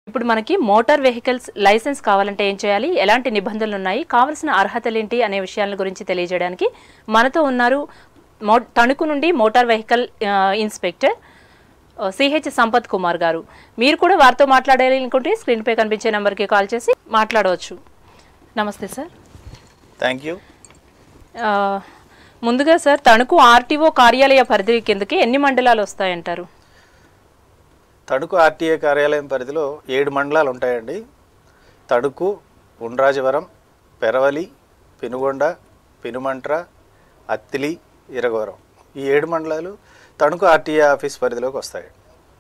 ఇప్పుడు మనకి motor vehicles licence కావాలంటే ఏం చేయాలి ఎలాంటి నిబంధనలు ఉన్నాయి కావాల్సిన అర్హతలు ఏంటి అనే విషయాల గురించి తెలియజేయడానికి మనతో ఉన్నారు మో తణుకు నుండి మోటార్ వెహికల్ ఆ, ఇన్స్పెక్టర్ సిహెచ్ సంపత్ కుమార్ గారు మీరు కూడా వారితో మాట్లాడాలి అనుకుంటే స్క్రీన్పై కనిపించే నెంబర్కి కాల్ చేసి మాట్లాడవచ్చు నమస్తే సార్ థ్యాంక్ యూ ఆ, ముందుగా సార్ తణుకు ఆర్టీఓ కార్యాలయ పరిధి కిందకి ఎన్ని మండలాలు వస్తాయంటారు తణుకు ఆర్టీఏ కార్యాలయం పరిధిలో ఏడు మండలాలు ఉంటాయండి తణుకు ఉండ్రాజవరం పెరవలి పెనుగొండ పెనుమంట్ర అత్తిలి ఇరగవరం ఈ ఏడు మండలాలు తణుకు ఆర్టీఏ ఆఫీస్ పరిధిలోకి వస్తాయి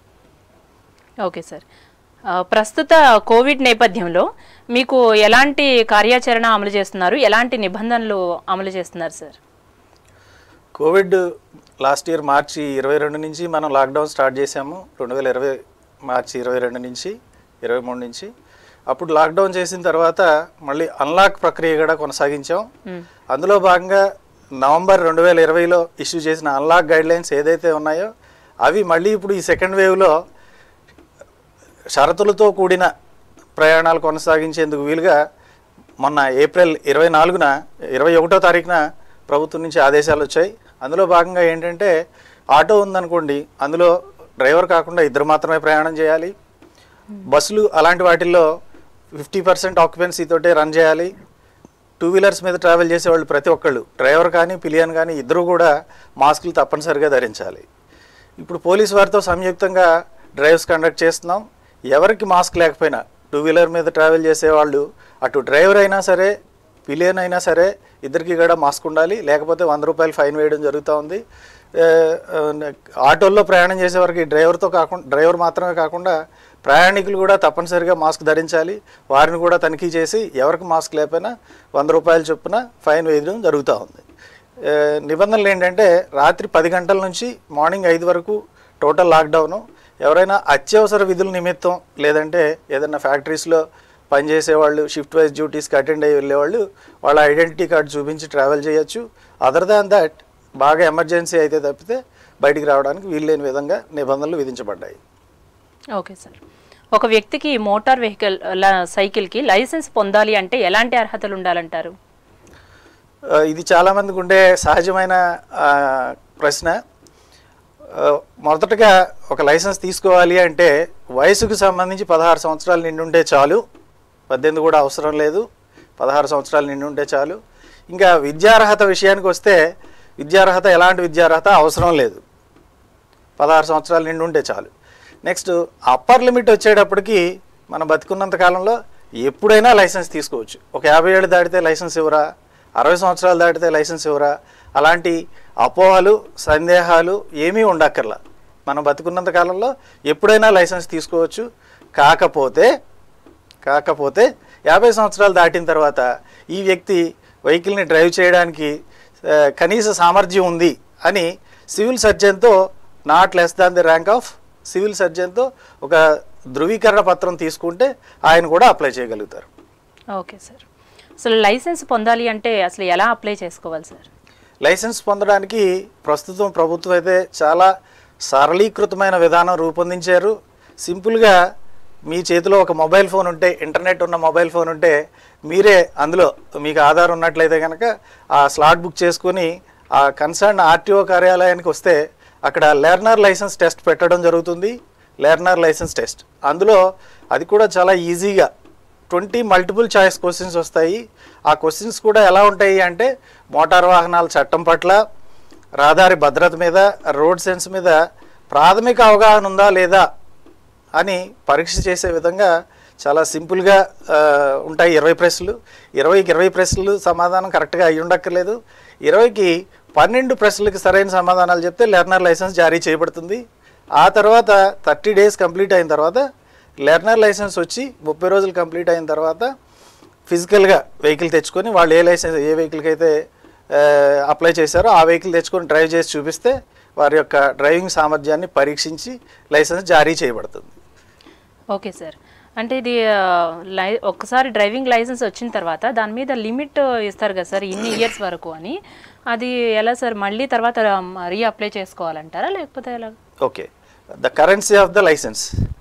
ఓకే సార్ ఆ, ప్రస్తుత కోవిడ్ నేపథ్యంలో మీకు ఎలాంటి కార్యాచరణ అమలు చేస్తున్నారు ఎలాంటి నిబంధనలు అమలు చేస్తున్నారు సార్ కోవిడ్ లాస్ట్ ఇయర్ మార్చి ఇరవై రెండు నుంచి మనం లాక్డౌన్ స్టార్ట్ చేసాము రెండు వేల ఇరవై మార్చి ఇరవై రెండు నుంచి ఇరవై మూడు నుంచి అప్పుడు లాక్డౌన్ చేసిన తర్వాత మళ్ళీ అన్లాక్ ప్రక్రియ కూడా కొనసాగించాం మ్మ్. అందులో భాగంగా నవంబర్ రెండు వేల ఇరవైలో ఇష్యూ చేసిన అన్లాక్ గైడ్లైన్స్ ఏదైతే ఉన్నాయో అవి మళ్ళీ ఇప్పుడు ఈ సెకండ్ వేవ్లో షరతులతో కూడిన ప్రయాణాలు కొనసాగించేందుకు వీలుగా మొన్న ఏప్రిల్ ఇరవై నాలుగున ఇరవై ఒకటో తారీఖున ప్రభుత్వం నుంచి ఆదేశాలు వచ్చాయి అందులో భాగంగా ఏంటంటే ఆటో ఉందనుకోండి అందులో డ్రైవర్ కాకుండా ఇద్దరు మాత్రమే ప్రయాణం చేయాలి బస్సులు అలాంటి వాటిల్లో ఫిఫ్టీ పర్సెంట్ ఆక్యుపెన్సీ తోటే రన్ చేయాలి టూ వీలర్స్ మీద ట్రావెల్ చేసేవాళ్ళు ప్రతి ఒక్కళ్ళు డ్రైవర్ కానీ పిలియన్ కానీ ఇద్దరు కూడా మాస్కులు తప్పనిసరిగా ధరించాలి ఇప్పుడు పోలీస్ వారితో సంయుక్తంగా డ్రైవ్స్ కండక్ట్ చేస్తున్నాం ఎవరికి మాస్క్ లేకపోయినా టూ వీలర్ మీద ట్రావెల్ చేసేవాళ్ళు అటు డ్రైవర్ అయినా సరే పిలియన్ అయినా సరే ఇద్దరికి కూడా మాస్క్ ఉండాలి లేకపోతే వంద రూపాయలు ఫైన్ వేయడం జరుగుతూ ఉంది ఏ, ఆ, ఆటోల్లో ప్రయాణం చేసే వరకు డ్రైవర్తో కాకుండా డ్రైవర్ మాత్రమే కాకుండా ప్రయాణికులు కూడా తప్పనిసరిగా మాస్క్ ధరించాలి వారిని కూడా తనిఖీ చేసి ఎవరికి మాస్క్ లేకపోయినా వంద రూపాయల చొప్పున ఫైన్ వేయడం జరుగుతూ ఉంది ఏ, నిబంధనలు ఏంటంటే రాత్రి పది గంటల నుంచి మార్నింగ్ ఐదు వరకు టోటల్ లాక్డౌను ఎవరైనా అత్యవసర విధుల నిమిత్తం లేదంటే ఏదైనా ఫ్యాక్టరీస్లో పనిచేసే వాళ్ళు షిఫ్ట్ వైజ్ డ్యూటీస్కి అటెండ్ అయ్యి వెళ్ళేవాళ్ళు వాళ్ళ ఐడెంటిటీ కార్డు చూపించి ట్రావెల్ చేయొచ్చు అదర్ దాన్ దట్ బాగా ఎమర్జెన్సీ అయితే తప్పితే బయటికి రావడానికి వీల్లేని విధంగా నిబంధనలు విధించబడ్డాయి ఓకే సార్ ఒక వ్యక్తికి మోటార్ వెహికల్ ల- సైకిల్కి లైసెన్స్ పొందాలి అంటే ఎలాంటి అర్హతలు ఉండాలంటారు ఆ, ఇది చాలామందికి ఉండే సహజమైన ఆ, ప్రశ్న ఆ, మొదటగా ఒక లైసెన్స్ తీసుకోవాలి అంటే వయసుకు సంబంధించి పదహారు సంవత్సరాలు నిండుంటే చాలు పద్దెనిమిది కూడా అవసరం లేదు పదహారు సంవత్సరాలు నిండుంటే చాలు ఇంకా విద్యార్హత విషయానికి వస్తే విద్యార్హత ఎలాంటి విద్యార్హత అవసరం లేదు పదహారు సంవత్సరాలు నిండి ఉంటే చాలు నెక్స్ట్ అప్పర్ లిమిట్ వచ్చేటప్పటికి మనం బతికున్నంత కాలంలో ఎప్పుడైనా లైసెన్స్ తీసుకోవచ్చు ఒక యాభై ఏళ్ళు దాటితే లైసెన్స్ ఇవ్వరా అరవై సంవత్సరాలు దాటితే లైసెన్స్ ఇవ్వరా అలాంటి అపోహలు సందేహాలు ఏమీ ఉండక్కర్లా మనం బతుకున్నంత కాలంలో ఎప్పుడైనా లైసెన్స్ తీసుకోవచ్చు కాకపోతే కాకపోతే యాభై సంవత్సరాలు దాటిన తర్వాత ఈ వ్యక్తి వెహికల్ని డ్రైవ్ చేయడానికి ఆ, కనీస సామర్థ్యం ఉంది అని సివిల్ సర్జన్తో not less than the rank of civil సర్జన్తో ఒక ధృవీకరణ పత్రం తీసుకుంటే ఆయన కూడా అప్లై చేయగలుగుతారు ఓకే సార్ అసలు లైసెన్స్ పొందాలి అంటే అసలు ఎలా అప్లై చేసుకోవాలి సార్ లైసెన్స్ పొందడానికి ప్రస్తుతం ప్రభుత్వం అయితే చాలా సరళీకృతమైన విధానం రూపొందించారు సింపుల్గా మీ చేతిలో ఒక మొబైల్ ఫోన్ ఉంటే ఇంటర్నెట్ ఉన్న మొబైల్ ఫోన్ ఉంటే మీరే అందులో మీకు ఆధార్ ఉన్నట్లయితే కనుక ఆ స్లాట్ బుక్ చేసుకొని ఆ కన్సర్న్ ఆర్టీఓ కార్యాలయానికి వస్తే అక్కడ లెర్నర్ లైసెన్స్ టెస్ట్ పెట్టడం జరుగుతుంది లెర్నర్ లైసెన్స్ టెస్ట్ అందులో అది కూడా చాలా ఈజీగా ట్వంటీ మల్టిపుల్ చాయిస్ క్వశ్చన్స్ వస్తాయి ఆ క్వశ్చన్స్ కూడా ఎలా ఉంటాయి అంటే మోటార్ వాహనాల చట్టం పట్ల రహదారి భద్రత మీద రోడ్ సెన్స్ మీద ప్రాథమిక అవగాహన ఉందా లేదా అని పరీక్ష చేసే విధంగా చాలా సింపుల్గా ఆ, ఉంటాయి ఇరవై ప్రశ్నలు ఇరవైకి ఇరవై ప్రశ్నలు సమాధానం కరెక్ట్గా అయి ఉండక్కర్లేదు ఇరవైకి పన్నెండు ప్రశ్నలకి సరైన సమాధానాలు చెప్తే లెర్నర్ లైసెన్స్ జారీ చేయబడుతుంది ఆ తర్వాత థర్టీ డేస్ కంప్లీట్ అయిన తర్వాత లెర్నర్ లైసెన్స్ వచ్చి ముప్పై రోజులు కంప్లీట్ అయిన తర్వాత ఫిజికల్గా వెహికల్ తెచ్చుకొని వాళ్ళు ఏ లైసెన్స్ ఏ వెహికల్కి అయితే అప్లై చేశారో ఆ వెహికల్ తెచ్చుకొని డ్రైవ్ చేసి చూపిస్తే వారి యొక్క డ్రైవింగ్ సామర్థ్యాన్ని పరీక్షించి లైసెన్స్ జారీ చేయబడుతుంది ఓకే సార్ అంటే ఇది ఆ, లై ఒక్కసారి డ్రైవింగ్ లైసెన్స్ వచ్చిన తర్వాత దాని మీద లిమిట్ ఇస్తారు కదా సార్ ఇన్ని ఇయర్స్ వరకు అని అది ఎలా సార్ మళ్ళీ తర్వాత రీ అప్లై చేసుకోవాలంటారా లేకపోతే ఎలా okay the currency of the licence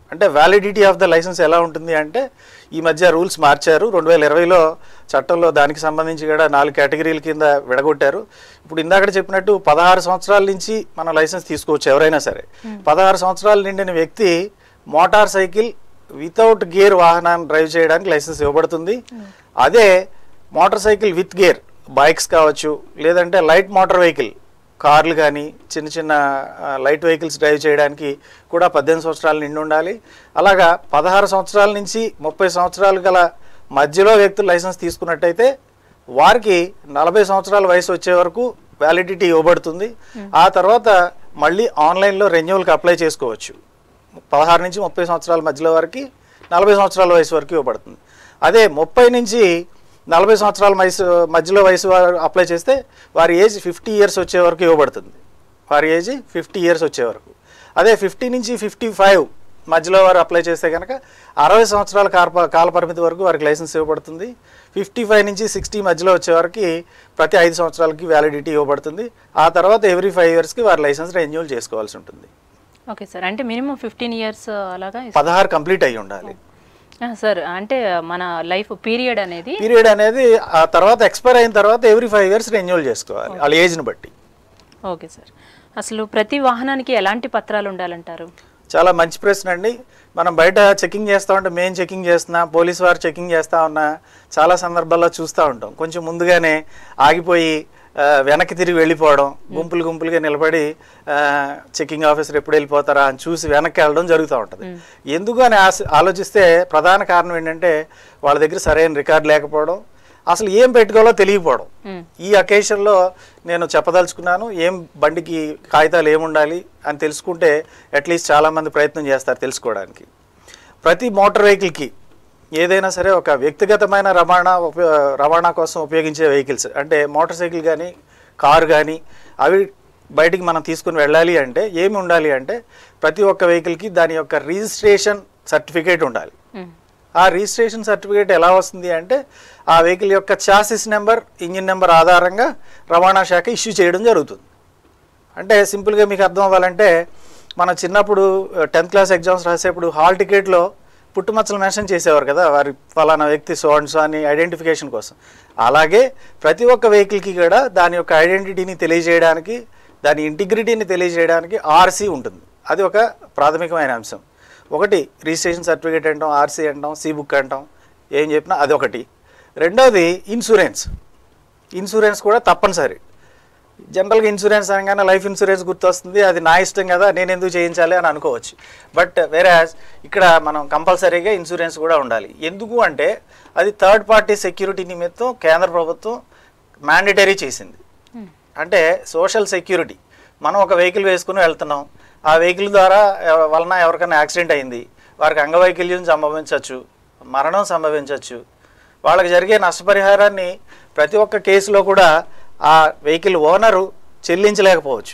అంటే వ్యాలిడిటీ ఆఫ్ ద లైసెన్స్ ఎలా ఉంటుంది అంటే ఈ మధ్య రూల్స్ మార్చారు రెండు వేల ఇరవైలో చట్టంలో దానికి సంబంధించి కూడా నాలుగు కేటగిరీల కింద విడగొట్టారు ఇప్పుడు ఇందాక చెప్పినట్టు పదహారు సంవత్సరాల నుంచి మన లైసెన్స్ తీసుకోవచ్చు ఎవరైనా సరే పదహారు సంవత్సరాలు నిండిన వ్యక్తి మోటార్ సైకిల్ వితౌట్ గేర్ వాహనాన్ని డ్రైవ్ చేయడానికి లైసెన్స్ ఇవ్వబడుతుంది అదే motorcycle with gear bikes కావచ్చు లేదంటే లైట్ మోటార్ వెహికల్ కార్లు కానీ చిన్న చిన్న ఆ, లైట్ వెహికల్స్ డ్రైవ్ చేయడానికి కూడా పద్దెనిమిది సంవత్సరాలు నిండి ఉండాలి అలాగా పదహారు సంవత్సరాల నుంచి ముప్పై సంవత్సరాలు గల మధ్యలో వ్యక్తులు లైసెన్స్ తీసుకున్నట్టయితే వారికి నలభై సంవత్సరాల వయసు వచ్చే వరకు వ్యాలిడిటీ ఇవ్వబడుతుంది ఆ తర్వాత మళ్ళీ ఆన్లైన్లో రెన్యువల్కి అప్లై చేసుకోవచ్చు పదహారు నుంచి ముప్పై సంవత్సరాల మధ్యలో వరకు నలభై సంవత్సరాల వయసు వరకు ఇవ్వబడుతుంది అదే ముప్పై నుంచి నలభై సంవత్సరాల వయసు మధ్యలో వయసు వారు అప్లై చేస్తే వారి ఏజ్ ఫిఫ్టీ ఇయర్స్ వచ్చే వరకు ఇవ్వబడుతుంది వారి ఏజ్ ఫిఫ్టీ ఇయర్స్ వచ్చే వరకు అదే ఫిఫ్టీ నుంచి ఫిఫ్టీ ఫైవ్ మధ్యలో వారు అప్లై చేస్తే కనుక అరవై సంవత్సరాల కాల కాల పరిమితి వరకు వారికి లైసెన్స్ ఇవ్వబడుతుంది ఫిఫ్టీ ఫైవ్ నుంచి సిక్స్టీ మధ్యలో వచ్చే వరకు ప్రతి ఐదు సంవత్సరాలకి వ్యాలిడిటీ ఇవ్వబడుతుంది ఆ తర్వాత ఎవ్రీ ఫైవ్ ఇయర్స్కి వారి లైసెన్స్ రెన్యూల్ చేసుకోవాల్సి ఉంటుంది ఓకే సార్ అంటే మినిమం ఫిఫ్టీన్ ఇయర్స్ అలాగా ఇస్- పదహారు కంప్లీట్ అయి ఉండాలి ఆ, సార్ అంటే మన లైఫ్ పీరియడ్ అనేది పీరియడ్ అనేది ఆ తర్వాత ఎక్స్పైర్ అయిన తర్వాత ఎవ్రీ ఫైవ్ ఇయర్స్ రెన్యూల్ చేసుకోవాలి వాళ్ళ ఏజ్ని బట్టి ఓకే సార్ అసలు ప్రతి వాహనానికి ఎలాంటి పత్రాలు ఉండాలంటారు చాలా మంచి ప్రశ్న అండి మనం బయట చెకింగ్ చేస్తూ ఉంటే మేము చెకింగ్ చేస్తున్నా పోలీస్ వారు చెకింగ్ చేస్తూ ఉన్నా చాలా సందర్భాల్లో చూస్తూ ఉంటాం కొంచెం ముందుగానే ఆగిపోయి ఆ, వెనక్కి తిరిగి వెళ్ళిపోవడం గుంపులు గుంపులుగా నిలబడి చెకింగ్ ఆఫీసర్ ఎప్పుడు వెళ్ళిపోతారా అని చూసి వెనక్కి వెళ్ళడం జరుగుతూ ఉంటుంది ఎందుకు అని ఆశ- ఆలోచిస్తే ప్రధాన కారణం ఏంటంటే వాళ్ళ దగ్గర సరైన రికార్డు లేకపోవడం అసలు ఏం పెట్టుకోవాలో తెలియకపోవడం మ్మ్. ఈ అకేషన్లో నేను చెప్పదలుచుకున్నాను ఏం బండికి కాగితాలు ఏముండాలి అని తెలుసుకుంటే అట్లీస్ట్ చాలామంది ప్రయత్నం చేస్తారు తెలుసుకోవడానికి ప్రతి మోటార్ వెహికల్కి ఏదైనా సరే ఒక వ్యక్తిగతమైన రవాణా ఉపయో రవాణా కోసం ఉపయోగించే వెహికల్స్ అంటే మోటార్ సైకిల్ కానీ కారు కానీ అవి బయటికి మనం తీసుకుని వెళ్ళాలి అంటే ఏమి ఉండాలి అంటే ప్రతి ఒక్క వెహికల్కి దాని యొక్క రిజిస్ట్రేషన్ సర్టిఫికేట్ ఉండాలి మ్మ్. ఆ రిజిస్ట్రేషన్ సర్టిఫికేట్ ఎలా వస్తుంది అంటే ఆ వెహికల్ యొక్క చాసిస్ నెంబర్ ఇంజిన్ నెంబర్ ఆధారంగా రవాణా శాఖ ఇష్యూ చేయడం జరుగుతుంది అంటే సింపుల్గా మీకు అర్థం అవ్వాలంటే మనం చిన్నప్పుడు టెన్త్ క్లాస్ ఎగ్జామ్స్ రాసేప్పుడు హాల్ టికెట్లో పుట్టుమచ్చలు మెన్షన్ చేసేవారు కదా వారి ఫలానా వ్యక్తి సో అండ్ సో అని ఐడెంటిఫికేషన్ కోసం అలాగే ప్రతి ఒక్క వెహికల్కి కూడా దాని యొక్క ఐడెంటిటీని తెలియజేయడానికి దాని ఇంటిగ్రిటీని తెలియజేయడానికి ఆర్సీ ఉంటుంది అది ఒక ప్రాథమికమైన అంశం ఒకటి రిజిస్ట్రేషన్ సర్టిఫికేట్ అంటాం ఆర్సీ అంటాం సి బుక్ అంటాం ఏం చెప్పినా అదొకటి రెండవది ఇన్సూరెన్స్ ఇన్సూరెన్స్ కూడా తప్పనిసరి జనరల్గా ఇన్సూరెన్స్ అనగానే లైఫ్ ఇన్సూరెన్స్ గుర్తొస్తుంది అది నా ఇష్టం కదా నేను ఎందుకు చేయించాలి అని అనుకోవచ్చు బట్ వేరే ఇక్కడ మనం కంపల్సరీగా ఇన్సూరెన్స్ కూడా ఉండాలి ఎందుకు అంటే అది థర్డ్ పార్టీ సెక్యూరిటీ నిమిత్తం కేంద్ర ప్రభుత్వం మ్యాండేటరీ చేసింది అంటే సోషల్ సెక్యూరిటీ మనం ఒక వెహికల్ వేసుకుని వెళ్తున్నాం ఆ వెహికల్ ద్వారా ఎవ- వలన ఎవరికైనా యాక్సిడెంట్ అయింది వారికి అంగవైకల్యం సంభవించవచ్చు మరణం సంభవించవచ్చు వాళ్ళకి జరిగే నష్టపరిహారాన్ని ప్రతి ఒక్క కేసులో కూడా ఆ వెహికల్ ఓనరు చెల్లించలేకపోవచ్చు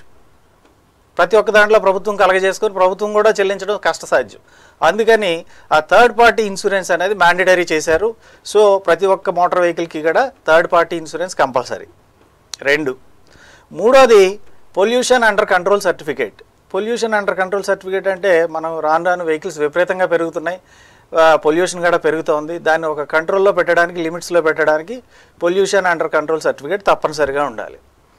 ప్రతి ఒక్క దాంట్లో ప్రభుత్వం కలగజేసుకొని ప్రభుత్వం కూడా చెల్లించడం కష్టసాధ్యం అందుకని ఆ థర్డ్ పార్టీ ఇన్సూరెన్స్ అనేది మ్యాండేటరీ చేశారు సో ప్రతి ఒక్క మోటార్ వెహికల్కి కూడా థర్డ్ పార్టీ ఇన్సూరెన్స్ కంపల్సరీ రెండు మూడోది pollution under control certificate pollution under control certificate అంటే మనం రాను రాను వెహికల్స్ విపరీతంగా పెరుగుతున్నాయి పొల్యూషన్ కూడా పెరుగుతోంది దాన్ని ఒక కంట్రోల్లో పెట్టడానికి లిమిట్స్లో పెట్టడానికి పొల్యూషన్ అండర్ కంట్రోల్ సర్టిఫికేట్ తప్పనిసరిగా ఉండాలి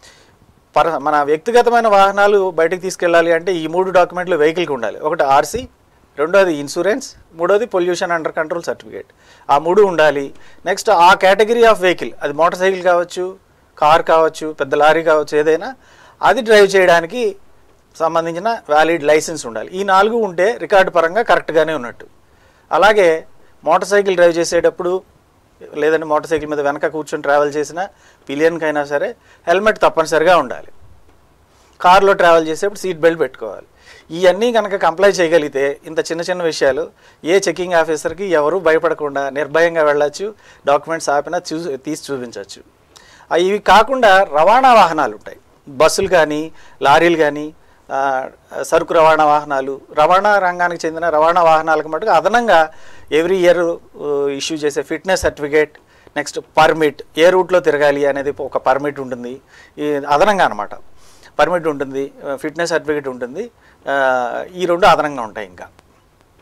పర మన వ్యక్తిగతమైన వాహనాలు బయటకు తీసుకెళ్ళాలి అంటే ఈ మూడు డాక్యుమెంట్లు వెహికల్కి ఉండాలి ఒకటి ఆర్సీ రెండోది ఇన్సూరెన్స్ మూడోది పొల్యూషన్ అండర్ కంట్రోల్ సర్టిఫికేట్ ఆ మూడు ఉండాలి నెక్స్ట్ ఆ కేటగిరీ ఆఫ్ వెహికల్ అది మోటార్ సైకిల్ కావచ్చు కార్ కావచ్చు పెద్ద లారీ కావచ్చు ఏదైనా అది డ్రైవ్ చేయడానికి సంబంధించిన వ్యాలిడ్ లైసెన్స్ ఉండాలి ఈ నాలుగు ఉంటే రికార్డు పరంగా కరెక్ట్గానే ఉన్నట్టు అలాగే మోటార్ సైకిల్ డ్రైవ్ చేసేటప్పుడు లేదంటే మోటార్ సైకిల్ మీద వెనక కూర్చొని ట్రావెల్ చేసిన పిలియన్కైనా సరే హెల్మెట్ తప్పనిసరిగా ఉండాలి కార్లో ట్రావెల్ చేసేప్పుడు సీట్ బెల్ట్ పెట్టుకోవాలి ఇవన్నీ కనుక కంప్లై చేయగలిగితే ఇంత చిన్న చిన్న విషయాలు ఏ చెకింగ్ ఆఫీసర్కి ఎవరు భయపడకుండా నిర్భయంగా వెళ్ళొచ్చు డాక్యుమెంట్స్ ఆపినా చూ తీసి చూపించవచ్చు ఆ, ఇవి కాకుండా రవాణా వాహనాలు ఉంటాయి బస్సులు కానీ లారీలు కానీ ఆ, సరుకు రవాణా వాహనాలు రవాణా రంగానికి చెందిన రవాణా వాహనాలకు మటుకు అదనంగా ఎవ్రీ ఇయర్ ఇష్యూ చేసే ఫిట్నెస్ సర్టిఫికేట్ నెక్స్ట్ పర్మిట్ ఏ రూట్లో తిరగాలి అనేది ఒక పర్మిట్ ఉంటుంది ఈ అదనంగా అనమాట పర్మిట్ ఉంటుంది ఫిట్నెస్ సర్టిఫికేట్ ఉంటుంది ఆ, ఈ రెండు అదనంగా ఉంటాయి ఇంకా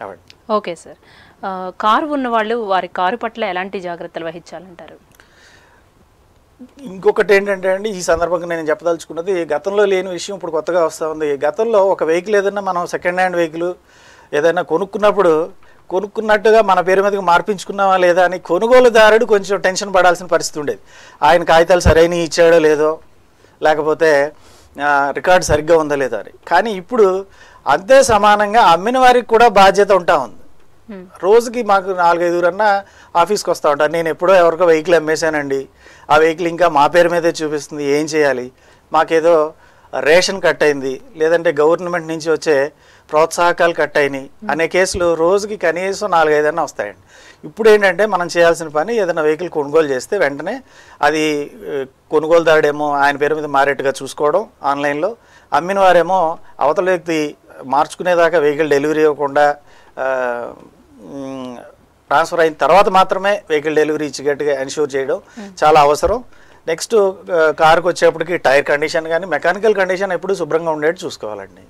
అవండి ఓకే సార్ ఆ, కారు ఉన్న వాళ్ళు వారి కారు పట్ల ఎలాంటి జాగ్రత్తలు వహించాలంటారు ఇంకొకటి ఏంటంటే అండి ఈ సందర్భంగా నేను చెప్పదలుచుకున్నది గతంలో లేని విషయం ఇప్పుడు కొత్తగా వస్తూ ఉంది గతంలో ఒక వెహికల్ ఏదైనా మనం సెకండ్ హ్యాండ్ వెహికల్ ఏదైనా కొనుక్కున్నప్పుడు కొనుక్కున్నట్టుగా మన పేరు మీదకి మార్పించుకున్నామా లేదా అని కొనుగోలుదారుడు కొంచెం టెన్షన్ పడాల్సిన పరిస్థితి ఉండేది ఆయన కాగితాలు సరైన ఇచ్చాడో లేదో లేకపోతే ఆ, రికార్డు సరిగ్గా ఉందో లేదో అని కానీ ఇప్పుడు అంతే సమానంగా అమ్మిన వారికి కూడా బాధ్యత ఉంటా ఉంది Hmm. రోజుకి మాకు నాలుగైదుగురన్నా ఆఫీస్కి వస్తూ ఉంటారు నేను ఎప్పుడో ఎవరికో వెహికల్ అమ్మేశానండి ఆ వెహికల్ ఇంకా మా పేరు మీదే చూపిస్తుంది ఏం చేయాలి మాకేదో రేషన్ కట్ అయింది లేదంటే గవర్నమెంట్ నుంచి వచ్చే ప్రోత్సాహకాలు కట్ అయినాయి అనే కేసులు రోజుకి కనీసం నాలుగైదన్నా వస్తాయండి ఇప్పుడు ఏంటంటే మనం చేయాల్సిన పని ఏదైనా వెహికల్ కొనుగోలు చేస్తే వెంటనే అది ఆ, కొనుగోలుదారుడేమో ఆయన పేరు మీద మారేట్టుగా చూసుకోవడం ఆన్లైన్లో అమ్మిన వారేమో అవతల వ్యక్తి మార్చుకునేదాకా వెహికల్ డెలివరీ ఇవ్వకుండా ఆ, మ్, ట్రాన్స్ఫర్ అయిన తర్వాత మాత్రమే వెహికల్ డెలివరీ ఇచ్చేటట్టుగా ఎన్ష్యూర్ చేయడం చాలా అవసరం నెక్స్ట్ కార్కి వచ్చేప్పటికి టైర్ కండిషన్ కానీ మెకానికల్ కండిషన్ ఎప్పుడు శుభ్రంగా ఉండేట్టు చూసుకోవాలండి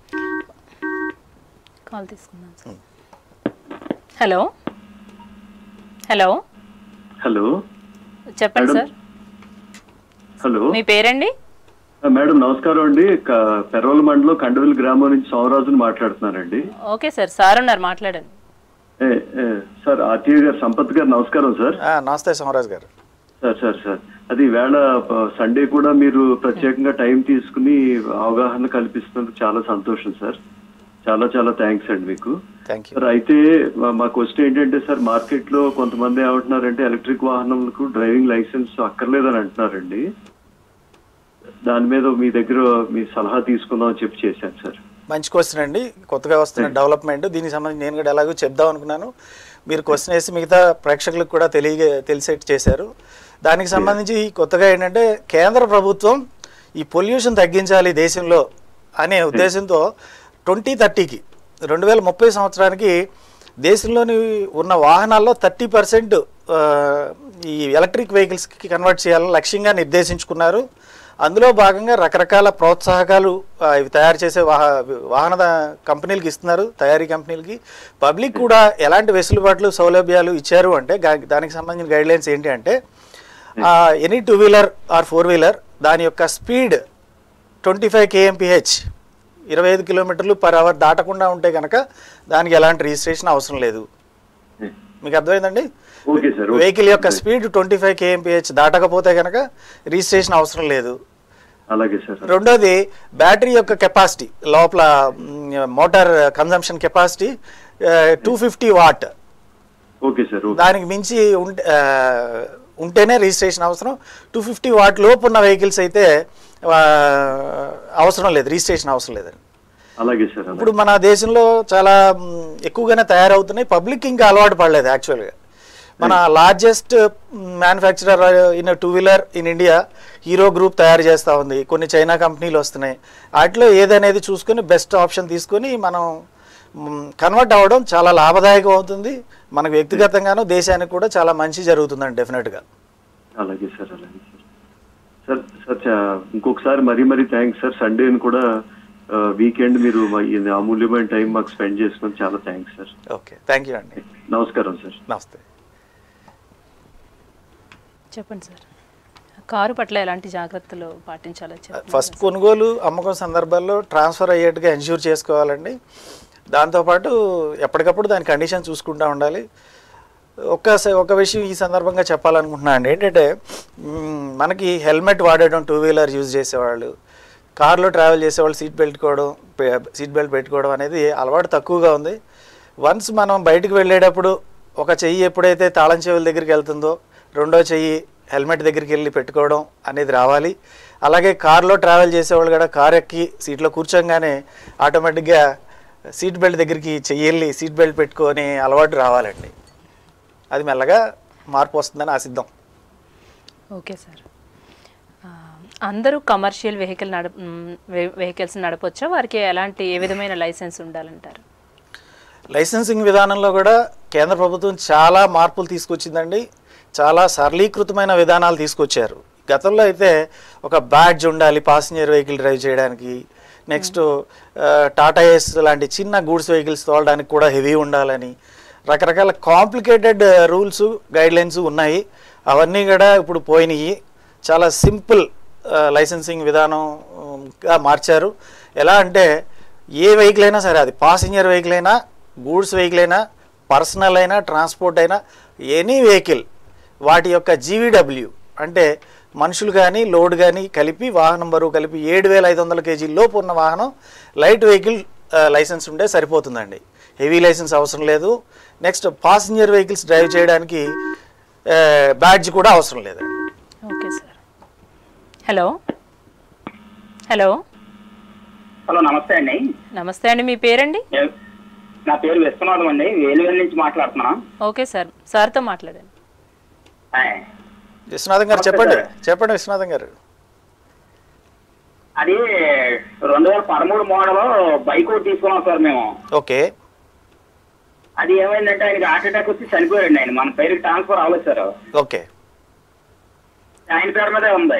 కాల్ తీసుకుందాం సార్ హలో హలో హలో చెప్పండి మేడం. సార్ హలో మీ పేరండి ఆ, మేడం నమస్కారం అండి క- పెర్వల మండలం కండవిల్ గ్రామం నుంచి సోమరాజుని మాట్లాడుతున్నానండి ఓకే సార్ సార్ ఉన్నారు మాట్లాడండి ఏ, ఏ, సార్ ఆర్టీఐ గారు సంపత్ గారు నమస్కారం సార్ ఆ, నమస్తే సోమరాజ్ గారు సార్ సార్ సార్ అది వేళ సండే కూడా మీరు ప్రత్యేకంగా టైం తీసుకుని అవగాహన కల్పిస్తున్నందుకు చాలా సంతోషం సార్ చాలా చాలా థ్యాంక్స్ అండి మీకు థ్యాంక్ యూ సార్ అయితే మా- మా క్వశ్చన్ ఏంటంటే సార్ మార్కెట్ లో కొంతమంది ఏమంటున్నారంటే ఎలక్ట్రిక్ వాహనాలకు డ్రైవింగ్ లైసెన్స్ అక్కర్లేదని అంటున్నారండి దాని మీద మీ దగ్గర మీ సలహా తీసుకుందాం అని చెప్పి చేశాను సార్ మంచి క్వశ్చన్ అండి కొత్తగా వస్తున్న డెవలప్మెంట్ దీనికి సంబంధించి నేను కూడా ఎలాగో చెప్దాం అనుకున్నాను మీరు క్వశ్చన్ వేసి మిగతా ప్రేక్షకులకు కూడా తెలియ తెలిసేట్టు చేశారు దానికి సంబంధించి కొత్తగా ఏంటంటే కేంద్ర ప్రభుత్వం ఈ పొల్యూషన్ తగ్గించాలి దేశంలో అనే ఉద్దేశంతో ట్వంటీ థర్టీకి రెండు వేల ముప్పై సంవత్సరానికి దేశంలోని ఉన్న వాహనాల్లో థర్టీ పర్సెంట్ ఈ ఎలక్ట్రిక్ వెహికల్స్కి కన్వర్ట్ చేయాలని లక్ష్యంగా నిర్దేశించుకున్నారు అందులో భాగంగా రకరకాల ప్రోత్సాహకాలు ఆ, ఇవి తయారు చేసే వాహ వాహన కంపెనీలకు ఇస్తున్నారు తయారీ కంపెనీలకి పబ్లిక్ కూడా ఎలాంటి వెసులుబాట్లు సౌలభ్యాలు ఇచ్చారు అంటే గా- దానికి సంబంధించిన గైడ్ లైన్స్ ఏంటి అంటే any two wheeler or four wheeler దాని యొక్క స్పీడ్ ట్వంటీ ఫైవ్ కేఎంపిహెచ్ ఇరవై ఐదు కిలోమీటర్లు పర్ అవర్ దాటకుండా ఉంటే కనుక దానికి ఎలాంటి రిజిస్ట్రేషన్ అవసరం లేదు మీకు అర్థమైందండి ఓకే సార్ ఓకే. వెహికల్ యొక్క స్పీడ్ ట్వంటీ ఫైవ్ కేఎంపిహెచ్ దాటకపోతే కనుక రిజిస్ట్రేషన్ అవసరం లేదు అలాగే సార్ రెండోది బ్యాటరీ యొక్క కెపాసిటీ లోపల motor consumption capacity two fifty watt okay sir okay దానికి మించి ఉంటే ఆ, ఉంటేనే రిజిస్ట్రేషన్ అవసరం టూ ఫిఫ్టీ వాట్ లోపు ఉన్న వెహికల్స్ అయితే ఆ, అవసరం లేదు రిజిస్ట్రేషన్ అవసరం లేదండి అలాగే సార్ అలాగే. ఇప్పుడు మన దేశంలో చాలా మ్, ఎక్కువగానే తయారవుతున్నాయి పబ్లిక్ ఇంకా అలవాటు పడలేదు యాక్చువల్గా మన largest manufacturer in two wheeler in India Hero Group తయారు చేస్తూ ఉంది కొన్ని చైనా కంపెనీలు వస్తున్నాయి వాటిలో ఏదనేది చూసుకొని బెస్ట్ ఆప్షన్ తీసుకొని మనం కన్వర్ట్ అవ్వడం చాలా లాభదాయకం అవుతుంది మనకు వ్యక్తిగతంగాను దేశానికి కూడా చాలా మంచి జరుగుతుందండి డెఫినెట్గా అలాగే సార్ అలాగే సార్ సార్ సార్ చా- ఇంకొకసారి మరీ మరీ థ్యాంక్స్ సార్ సండేని కూడా వీకెండ్ మీరు మా ఈ అమూల్యమైన టైం మాకు స్పెండ్ చేసుకుని చాలా thanks sir okay thank you అండి నమస్కారం సార్ నమస్తే చెప్పండి సార్ కారు పట్ల ఎలాంటి జాగ్రత్తలు పాటించాలో చెప్పండి ఫస్ట్ కొనుగోలు అమ్మకం సందర్భాల్లో ట్రాన్స్ఫర్ అయ్యేట్టుగా ఎన్ష్యూర్ చేసుకోవాలండి దాంతోపాటు ఎప్పటికప్పుడు దాని కండిషన్ చూసుకుంటూ ఉండాలి ఒక స- ఒక విషయం ఈ సందర్భంగా చెప్పాలనుకుంటున్నాను అండి ఏంటంటే మ్, మనకి హెల్మెట్ వాడడం టూ వీలర్ యూజ్ చేసేవాళ్ళు కార్లో ట్రావెల్ చేసేవాళ్ళు సీట్ బెల్ట్ పెట్టుకోవడం పె- సీట్ బెల్ట్ పెట్టుకోవడం అనేది అలవాటు తక్కువగా ఉంది వన్స్ మనం బయటికి వెళ్ళేటప్పుడు ఒక చెయ్యి ఎప్పుడైతే తాళం చెవుల దగ్గరికి వెళ్తుందో రెండో చెయ్యి హెల్మెట్ దగ్గరికి వెళ్ళి పెట్టుకోవడం అనేది రావాలి అలాగే కార్లో ట్రావెల్ చేసేవాళ్ళు కూడా కార్ ఎక్కి సీట్లో కూర్చోగానే ఆటోమేటిక్గా సీట్ బెల్ట్ దగ్గరికి చెయ్యి వెళ్ళి సీట్ బెల్ట్ పెట్టుకొని అలవాటు రావాలండి అది మెల్లగా మార్పు వస్తుందని ఆశిద్దాం ఓకే సార్ ఆ, అందరూ కమర్షియల్ వెహికల్ నడ వెహికల్స్ నడపొచ్చా వారికి ఎలాంటి ఏ విధమైన లైసెన్స్ ఉండాలంటారు లైసెన్సింగ్ విధానంలో కూడా కేంద్ర ప్రభుత్వం చాలా మార్పులు తీసుకొచ్చిందండి చాలా సరళీకృతమైన విధానాలు తీసుకొచ్చారు గతంలో అయితే ఒక బ్యాడ్జ్ ఉండాలి పాసింజర్ వెహికల్ డ్రైవ్ చేయడానికి నెక్స్ట్ టాటా ఏస్ లాంటి చిన్న గూడ్స్ వెహికల్స్ తోలడానికి కూడా హెవీ ఉండాలని రకరకాల కాంప్లికేటెడ్ రూల్స్ గైడ్లైన్స్ ఉన్నాయి అవన్నీ కూడా ఇప్పుడు పోయినాయి చాలా సింపుల్ లైసెన్సింగ్ విధానంగా మార్చారు ఎలా అంటే ఏ వెహికల్ అయినా సరే అది పాసింజర్ వెహికల్ అయినా గూడ్స్ వెహికల్ అయినా పర్సనల్ అయినా ట్రాన్స్పోర్ట్ అయినా ఎనీ వెహికల్ వాటి యొక్క జీవీడబ్ల్యూ అంటే మనుషులు కానీ లోడ్ కానీ కలిపి వాహనం బరువు కలిపి ఏడు వేల ఐదు వందల కేజీ లోపు ఉన్న వాహనం లైట్ వెహికల్ లైసెన్స్ ఉంటే సరిపోతుందండి హెవీ లైసెన్స్ అవసరం లేదు నెక్స్ట్ పాసింజర్ వెహికల్స్ డ్రైవ్ చేయడానికి బ్యాడ్జ్ కూడా అవసరం లేదండి okay sir hello hello hello నమస్తే అండి నమస్తే అండి మీ పేరండి ఏ- నా పేరు విశ్వనాథం అండి వేలువేలు నుంచి మాట్లాడుతున్నా ఓకే సార్ సార్తో మాట్లాడండి ఆయ్. విశ్వనాథం గారు చెప్పండి చెప్పండి విశ్వనాథం గారు అది రెండు వేల పదమూడు మోడల్ బైక్ ఒకటి తీసుకున్నాం సార్ మేము ఓకే అది ఏమైందంటే ఆయనకి హార్ట్ అటాక్ వచ్చి చనిపోయాడు ఆయన మన పేరుకి ట్రాన్స్ఫర్ అవ్వలేదు సార్ ఓకే ఆయన పేరు మీదే ఉంది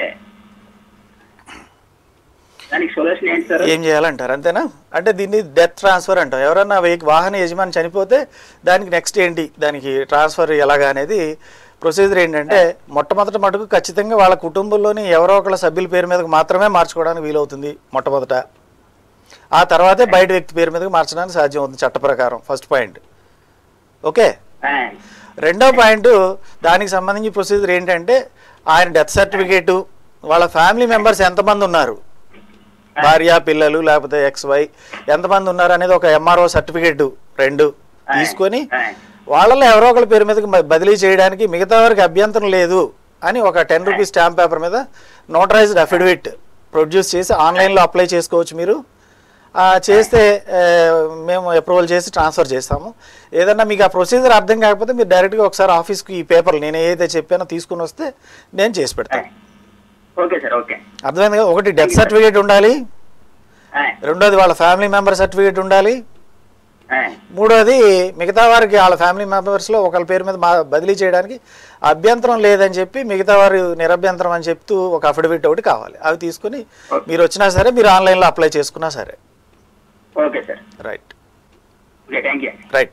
దానికి సొల్యూషన్ ఏంటి సార్ ఏం చేయాలంటారు అంతేనా అంటే దీన్ని డెత్ ట్రాన్స్ఫర్ అంటాం ఎవరన్నా వెహిక వాహన యజమాని చనిపోతే దానికి నెక్స్ట్ ఏంటి దానికి ట్రాన్స్ఫర్ ఎలాగా అనేది ప్రొసీజర్ ఏంటంటే మొట్టమొదట మటుకు ఖచ్చితంగా వాళ్ళ కుటుంబంలోని ఎవరో ఒకళ్ళ సభ్యుల పేరు మీదకి మాత్రమే మార్చుకోవడానికి వీలవుతుంది మొట్టమొదట ఆ తర్వాతే బయట వ్యక్తి పేరు మీదకి మార్చడానికి సాధ్యం అవుతుంది చట్ట ప్రకారం ఫస్ట్ పాయింట్ ఓకే ఆయ్. రెండో పాయింట్ దానికి సంబంధించి ప్రొసీజర్ ఏంటంటే ఆయన డెత్ సర్టిఫికేటు వాళ్ళ ఫ్యామిలీ మెంబర్స్ ఎంతమంది ఉన్నారు భార్య పిల్లలు లేకపోతే ఎక్స్ వై ఎంతమంది ఉన్నారు అనేది ఒక ఎంఆర్ఓ సర్టిఫికేట్ రెండు తీసుకొని ఆయ్. వాళ్ళలో ఎవరో ఒకరి పేరు మీదకి మ- బదిలీ చేయడానికి మిగతా వారికి అభ్యంతరం లేదు అని ఒక టెన్ రూపీస్ స్టాంప్ పేపర్ మీద నోటరైజ్డ్ అఫిడవిట్ ప్రొడ్యూస్ చేసి ఆన్లైన్లో అప్లై చేసుకోవచ్చు మీరు ఆ, చేస్తే ఆ, మేము అప్రూవల్ చేసి ట్రాన్స్ఫర్ చేస్తాము ఏదన్నా మీకు ఆ ప్రొసీజర్ అర్థం కాకపోతే మీరు డైరెక్ట్గా ఒకసారి ఆఫీస్కి ఈ పేపర్ నేను ఏదైతే చెప్పానో తీసుకుని వస్తే నేను చేసి పెడతాను ఓకే సార్ ఓకే అర్థమైంది కదా ఒకటి డెత్ సర్టిఫికేట్ ఉండాలి ఆయ్. రెండోది వాళ్ళ ఫ్యామిలీ మెంబర్ సర్టిఫికేట్ ఉండాలి ఆయ్. మూడోది మిగతా వారికి వాళ్ళ ఫ్యామిలీ మెంబర్స్లో ఒకళ్ళ పేరు మీద మా బదిలీ చేయడానికి అభ్యంతరం లేదని చెప్పి మిగతా వారు నిరభ్యంతరం అని చెప్తూ ఒక అఫిడవిట్ ఒకటి కావాలి అవి తీసుకుని మీరు వచ్చినా సరే మీరు ఆన్లైన్లో అప్లై చేసుకున్నా సరే okay sir right okay thank you right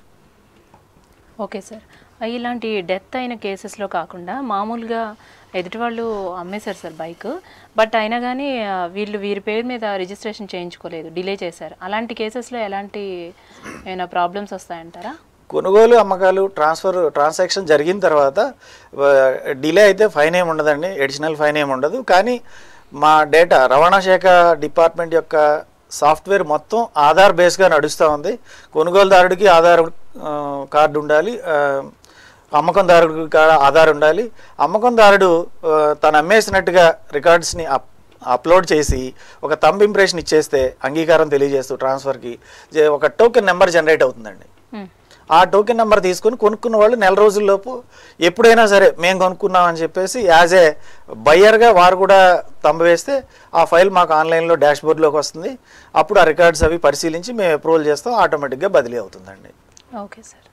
okay sir ఇలాంటి డెత్ అయిన కేసెస్లో కాకుండా మామూలుగా ఎదుటి వాళ్ళు అమ్మేశారు సార్ బైక్ బట్ అయినా కానీ ఆ, వీళ్ళు వీరి పేరు మీద రిజిస్ట్రేషన్ చేయించుకోలేదు డిలే చేశారు అలాంటి కేసెస్లో ఎలాంటి ఏమైనా ప్రాబ్లమ్స్ వస్తాయంటారా కొనుగోలు అమ్మకాలు ట్రాన్స్ఫర్ ట్రాన్సాక్షన్ జరిగిన తర్వాత డిలే అయితే ఫైన్ ఏమి ఉండదండి అడిషనల్ ఫైన్ ఏమి ఉండదు కానీ మా డేటా రవాణా శాఖ డిపార్ట్మెంట్ యొక్క సాఫ్ట్వేర్ మొత్తం ఆధార్ బేస్గా నడుస్తూ ఉంది కొనుగోలుదారుడికి ఆధార్ ఆ, కార్డు ఉండాలి ఆ, అమ్మకందారుడికి కా- ఆధార్ ఉండాలి అమ్మకందారుడు ఆ, తను అమ్మేసినట్టుగా రికార్డ్స్ని అప్ అప్లోడ్ చేసి ఒక తంబ్ ఇంప్రెషన్ ఇచ్చేస్తే అంగీకారం తెలియజేస్తూ ట్రాన్స్ఫర్కి జే- ఒక టోకెన్ నెంబర్ జనరేట్ అవుతుందండి మ్, ఆ టోకెన్ నెంబర్ తీసుకొని కొనుక్కున్న వాళ్ళు నెల రోజుల్లోపు ఎప్పుడైనా సరే మేము కొనుక్కున్నాం అని చెప్పేసి యాజ్ ఏ బయ్యర్గా వారు కూడా తంబ వేస్తే ఆ ఫైల్ మాకు ఆన్లైన్లో డాష్ బోర్డ్లోకి వస్తుంది అప్పుడు ఆ రికార్డ్స్ అవి పరిశీలించి మేము అప్రూవల్ చేస్తాం ఆటోమేటిక్గా బదిలీ అవుతుందండి okay sir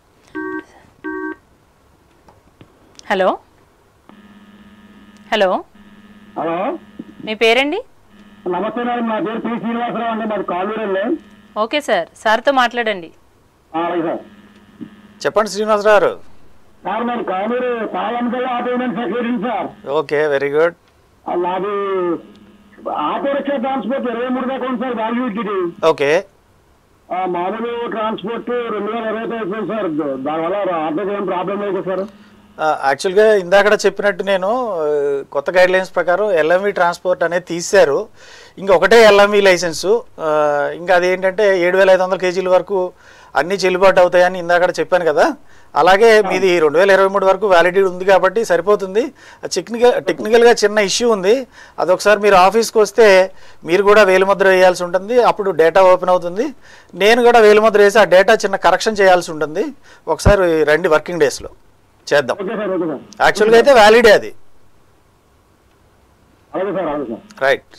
hello hello hello మీ పేరండి నమస్తే మేడం నా పేరు పి శ్రీనివాసరావు అండి మాది కాలూరు అండి ఓకే సార్ సార్తో మాట్లాడండి అలాగే సార్ చెప్పండి శ్రీనివాసరావు గారు సార్ మరి Kaluru Palankal auto union secretary sir okay very good ఆ, నాది ఆటో రిక్షా ట్రాన్స్పోర్ట్ ఇరవై మూడు దాకా ఉంది సార్ వాల్యూటీ ఓకే మామూలు ట్రాన్స్పోర్ట్ రెండు వేల ఇరవై అయిపోయింది సార్ దానివల్ల ఆటోకి ఏం ప్రాబ్లం లేదు సార్ యాక్చువల్గా ఇందాక చెప్పినట్టు నేను ఆ, కొత్త గైడ్ లైన్స్ ప్రకారం ఎల్ఎంవి ట్రాన్స్పోర్ట్ అనేది తీశారు ఇంకా ఒకటే ఎల్ఎంవి లైసెన్సు ఆ, ఇంకా అది ఏంటంటే ఏడు వేల ఐదు వందల కేజీల వరకు అన్నీ చెల్లుబాటు అవుతాయని ఇందాక చెప్పాను కదా అలాగే మీది రెండు వేల ఇరవై మూడు వరకు వ్యాలిడిటీ ఉంది కాబట్టి సరిపోతుంది టెక్నికల్ టెక్నికల్గా చిన్న ఇష్యూ ఉంది అదొకసారి మీరు ఆఫీస్కి వస్తే మీరు కూడా వేలిముద్ర వేయాల్సి ఉంటుంది అప్పుడు డేటా ఓపెన్ అవుతుంది నేను కూడా వేలిముద్ర వేసి ఆ డేటా చిన్న కరెక్షన్ చేయాల్సి ఉంటుంది ఒకసారి రండి వర్కింగ్ డేస్లో చేద్దాం ఓకే సార్ ఓకే సార్ యాక్చువల్గా అయితే వ్యాలిడే అది అలాగే సార్ అలాగే సార్ రైట్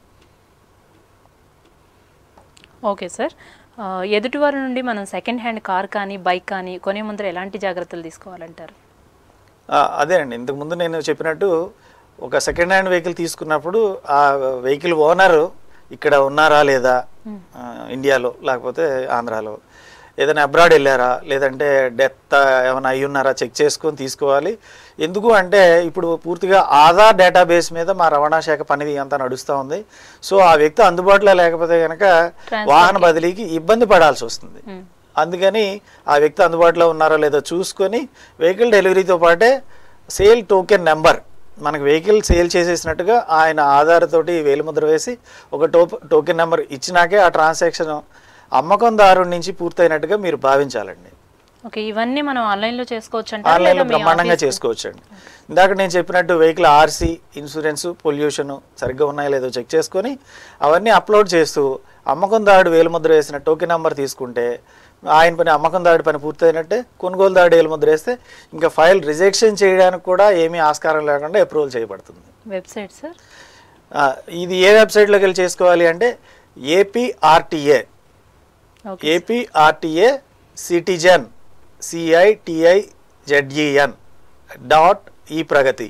ఓకే సార్ ఆ, ఎదుటివారి నుండి మనం సెకండ్ హ్యాండ్ కార్ కానీ బైక్ కానీ కొనే ముందర ఎలాంటి జాగ్రత్తలు తీసుకోవాలంటారు అదేనండి ఇంతకుముందు నేను చెప్పినట్టు ఒక సెకండ్ హ్యాండ్ వెహికల్ తీసుకున్నప్పుడు ఆ వెహికల్ ఓనర్ ఇక్కడ ఉన్నారా లేదా ఆ, ఇండియాలో లేకపోతే ఆంధ్రాలో ఏదైనా అబ్రాడ్ వెళ్ళారా లేదంటే డెత్ ఏమైనా అయ్యి ఉన్నారా చెక్ చేసుకొని తీసుకోవాలి ఎందుకు అంటే ఇప్పుడు పూర్తిగా ఆధార్ డేటాబేస్ మీద మా రవాణా శాఖ పనిది అంతా నడుస్తూ ఉంది సో ఆ వ్యక్తి అందుబాటులో లేకపోతే కనుక Transfer వాహన బదిలీకి ఇబ్బంది పడాల్సి వస్తుంది అందుకని ఆ వ్యక్తి అందుబాటులో ఉన్నారో లేదో చూసుకొని వెహికల్ డెలివరీతో పాటే సేల్ టోకెన్ నెంబర్ మనకు వెహికల్ సేల్ చేసేసినట్టుగా ఆయన ఆధార్ తోటి వేలిముద్ర వేసి ఒక టో టోకెన్ నెంబర్ ఇచ్చినాకే ఆ ట్రాన్సాక్షన్ అమ్మకందారుడి నుంచి పూర్తయినట్టుగా మీరు భావించాలండి ఓకే ఇవన్నీ మనం ఆన్లైన్ లో చేసుకోవచ్చు అంటే ఆన్లైన్లో బ్రహ్మాండంగా చేసుకోవచ్చండి ఇందాక నేను చెప్పినట్టు వెహికల్ ఆర్సీ ఇన్సూరెన్స్ పొల్యూషన్ సరిగ్గా ఉన్నాయో లేదో చెక్ చేసుకొని అవన్నీ అప్లోడ్ చేస్తూ అమ్మకందారుడు వేలుముద్ర వేసిన టోకెన్ నెంబర్ తీసుకుంటే ఆయన పని అమ్మకందారుడి పని పూర్తయినట్టే కొనుగోలుదారుడు వేలుముద్ర వేస్తే ఇంకా ఫైల్ రిజెక్షన్ చేయడానికి కూడా ఏమీ ఆస్కారం లేకుండా అప్రూవల్ చేయబడుతుంది వెబ్సైట్ సార్ ఆ, ఇది ఏ వెబ్సైట్లోకి వెళ్ళి చేసుకోవాలి అంటే APRTA okay APRTA citizen CITI ZEN dot e Pragati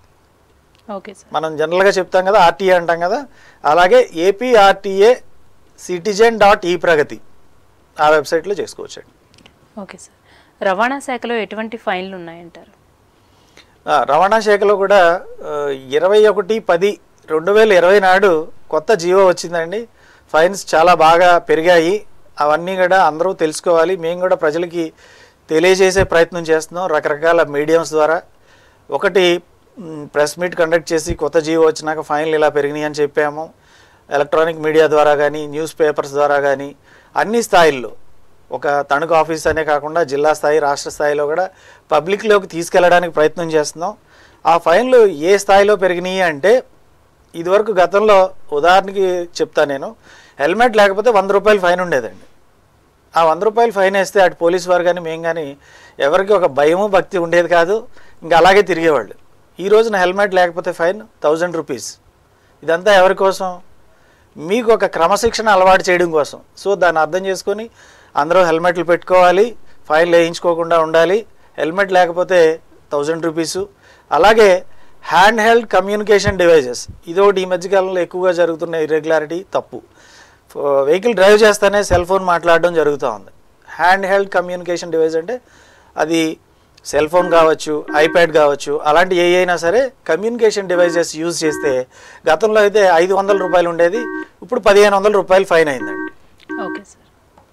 okay sir మనం జనరల్గా చెప్తాం కదా ఆర్టీఏ అంటాం కదా అలాగే ఏపీఆర్టీఏ సిటిజన్ డాట్ ఈ ప్రగతి ఆ వెబ్సైట్లో చేసుకోవచ్చండి ఓకే సార్ రవాణా శాఖలో ఎటువంటి ఫైన్లు ఉన్నాయంటారు ఆ, రవాణా శాఖలో కూడా ఇరవై ఒకటి పది రెండు వేల ఇరవై నాడు కొత్త జీవో వచ్చిందండి ఫైన్స్ చాలా బాగా పెరిగాయి అవన్నీ కూడా అందరూ తెలుసుకోవాలి మేము కూడా ప్రజలకి తెలియజేసే ప్రయత్నం చేస్తున్నాం రకరకాల మీడియంస్ ద్వారా ఒకటి ప్రెస్ మీట్ కండక్ట్ చేసి కొత్త జీవో వచ్చినాక ఫైన్లు ఇలా పెరిగినాయి అని చెప్పాము ఎలక్ట్రానిక్ మీడియా ద్వారా కానీ న్యూస్ పేపర్స్ ద్వారా కానీ అన్ని స్థాయిల్లో ఒక తణుకు ఆఫీస్ అనే కాకుండా జిల్లా స్థాయి రాష్ట్ర స్థాయిలో కూడా పబ్లిక్లోకి తీసుకెళ్ళడానికి ప్రయత్నం చేస్తున్నాం ఆ ఫైన్లు ఏ స్థాయిలో పెరిగినాయి అంటే ఇదివరకు గతంలో ఉదాహరణకి చెప్తా నేను హెల్మెట్ లేకపోతే వంద రూపాయలు ఫైన్ ఉండేదండి ఆ వంద రూపాయలు ఫైన్ వేస్తే అటు పోలీసు వారు కానీ మేము కానీ ఎవరికి ఒక భయము భక్తి ఉండేది కాదు ఇంకా అలాగే తిరిగేవాళ్ళు ఈ రోజున హెల్మెట్ లేకపోతే ఫైన్ థౌజండ్ రూపీస్ ఇదంతా ఎవరి కోసం మీకు ఒక క్రమశిక్షణ అలవాటు చేయడం కోసం సో దాన్ని అర్థం చేసుకొని అందరూ హెల్మెట్లు పెట్టుకోవాలి ఫైన్ వేయించుకోకుండా ఉండాలి హెల్మెట్ లేకపోతే థౌజండ్ రూపీసు అలాగే హ్యాండ్ హెల్డ్ కమ్యూనికేషన్ డివైజెస్ ఇదొకటి ఈ మధ్యకాలంలో ఎక్కువగా జరుగుతున్న ఇర్రెగ్యులారిటీ తప్పు వెహికల్ డ్రైవ్ చేస్తానే సెల్ ఫోన్ మాట్లాడడం జరుగుతూ ఉంది హ్యాండ్ హెల్డ్ కమ్యూనికేషన్ డివైస్ అంటే అది సెల్ ఫోన్ కావచ్చు ఐప్యాడ్ కావచ్చు అలాంటి ఏ అయినా సరే కమ్యూనికేషన్ డివైజెస్ యూజ్ చేస్తే గతంలో అయితే ఐదు వందల రూపాయలు ఉండేది ఇప్పుడు పదిహేను వందల రూపాయలు ఫైన్ అయిందండి okay sir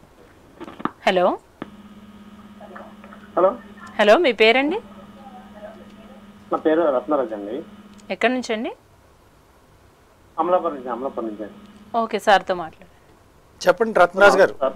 hello hello hello మీ పేరండి నా పేరు రత్నరాజ్ అండి ఎక్కడి నుంచి అండి అమలాపురం నుంచి అమలాపురం నుంచి అండి. ఓకే సార్తో మాట్లాడండి చెప్పండి రత్నరాజ్ గారు సార్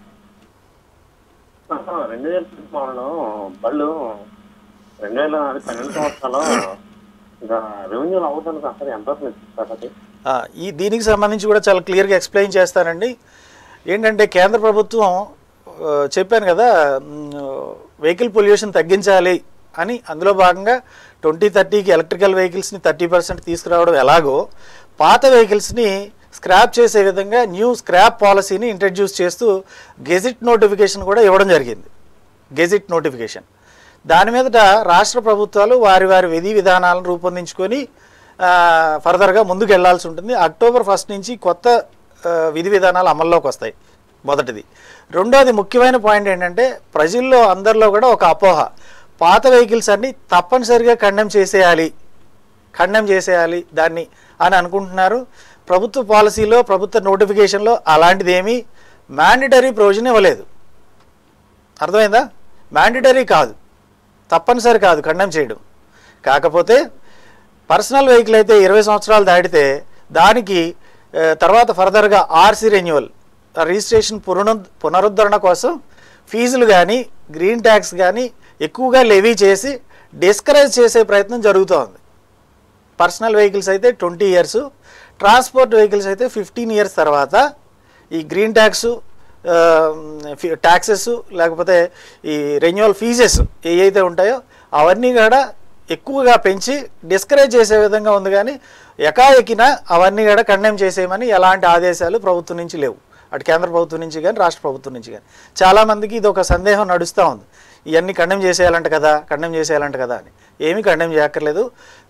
ఆ, రెండు వేల మోడల్ బళ్ళు రెండు వేల అది పన్నెండు సంవత్సరాలు ఇంకా రెవెన్యూలు అవుతుంది కదా సార్ ఎంత అవుతుంది సార్ అది ఆ, ఈ దీనికి సంబంధించి కూడా చాలా క్లియర్గా ఎక్స్ప్లెయిన్ చేస్తానండి ఏంటంటే కేంద్ర ప్రభుత్వం ఆ, చెప్పాను కదా వెహికల్ పొల్యూషన్ తగ్గించాలి అని అందులో భాగంగా ట్వంటీ థర్టీకి ఎలక్ట్రికల్ వెహికల్స్ని థర్టీ పర్సెంట్ తీసుకురావడం ఎలాగో పాత వెహికల్స్ని స్క్రాప్ చేసే విధంగా న్యూ స్క్రాప్ పాలసీని ఇంట్రడ్యూస్ చేస్తూ గెజిట్ నోటిఫికేషన్ కూడా ఇవ్వడం జరిగింది గెజిట్ నోటిఫికేషన్ దాని మీదట రాష్ట్ర ప్రభుత్వాలు వారి వారి విధి విధానాలను రూపొందించుకొని ఆ, ఫర్దర్గా ముందుకు వెళ్లాల్సి ఉంటుంది అక్టోబర్ ఫస్ట్ నుంచి కొత్త ఆ, విధి విధానాలు అమల్లోకి వస్తాయి మొదటిది రెండోది ముఖ్యమైన పాయింట్ ఏంటంటే ప్రజల్లో అందరిలో కూడా ఒక అపోహ పాత వెహికల్స్ అన్ని తప్పనిసరిగా ఖండం చేసేయాలి ఖండం చేసేయాలి దాన్ని అని అనుకుంటున్నారు ప్రభుత్వ పాలసీలో ప్రభుత్వ నోటిఫికేషన్లో అలాంటిది ఏమీ మ్యాండటరీ ప్రొవిజన్ ఇవ్వలేదు అర్థమైందా మ్యాండటరీ కాదు తప్పనిసరి కాదు ఖండం చేయడం కాకపోతే పర్సనల్ వెహికల్ అయితే ఇరవై సంవత్సరాలు దాటితే దానికి ఆ, తర్వాత ఫర్దర్గా ఆర్సీ రెన్యువల్ రిజిస్ట్రేషన్ పునరు పునరుద్ధరణ కోసం ఫీజులు కానీ గ్రీన్ ట్యాక్స్ కానీ ఎక్కువగా లెవీ చేసి డిస్కరేజ్ చేసే ప్రయత్నం జరుగుతోంది పర్సనల్ వెహికల్స్ అయితే ట్వంటీ ఇయర్స్ ట్రాన్స్పోర్ట్ వెహికల్స్ అయితే ఫిఫ్టీన్ ఇయర్స్ తర్వాత ఈ గ్రీన్ ట్యాక్స్ ట్యాక్సెస్ లేకపోతే ఈ రెన్యువల్ ఫీజెస్ ఏవైతే ఉంటాయో అవన్నీ కూడా ఎక్కువగా పెంచి డిస్కరేజ్ చేసే విధంగా ఉంది కానీ ఎకాఎకిన అవన్నీ కూడా కండెమ్ చేసేయమని ఎలాంటి ఆదేశాలు ప్రభుత్వం నుంచి లేవు అటు కేంద్ర ప్రభుత్వం నుంచి కానీ రాష్ట్ర ప్రభుత్వం నుంచి కానీ చాలామందికి ఇది ఒక సందేహం నడుస్తూ ఉంది ఇవన్నీ కండెమ్ చేసేయాలంట కదా కండెమ్ చేసేయాలంట కదా అని ఏమీ కండెమ్ చేయక్కర్లేదు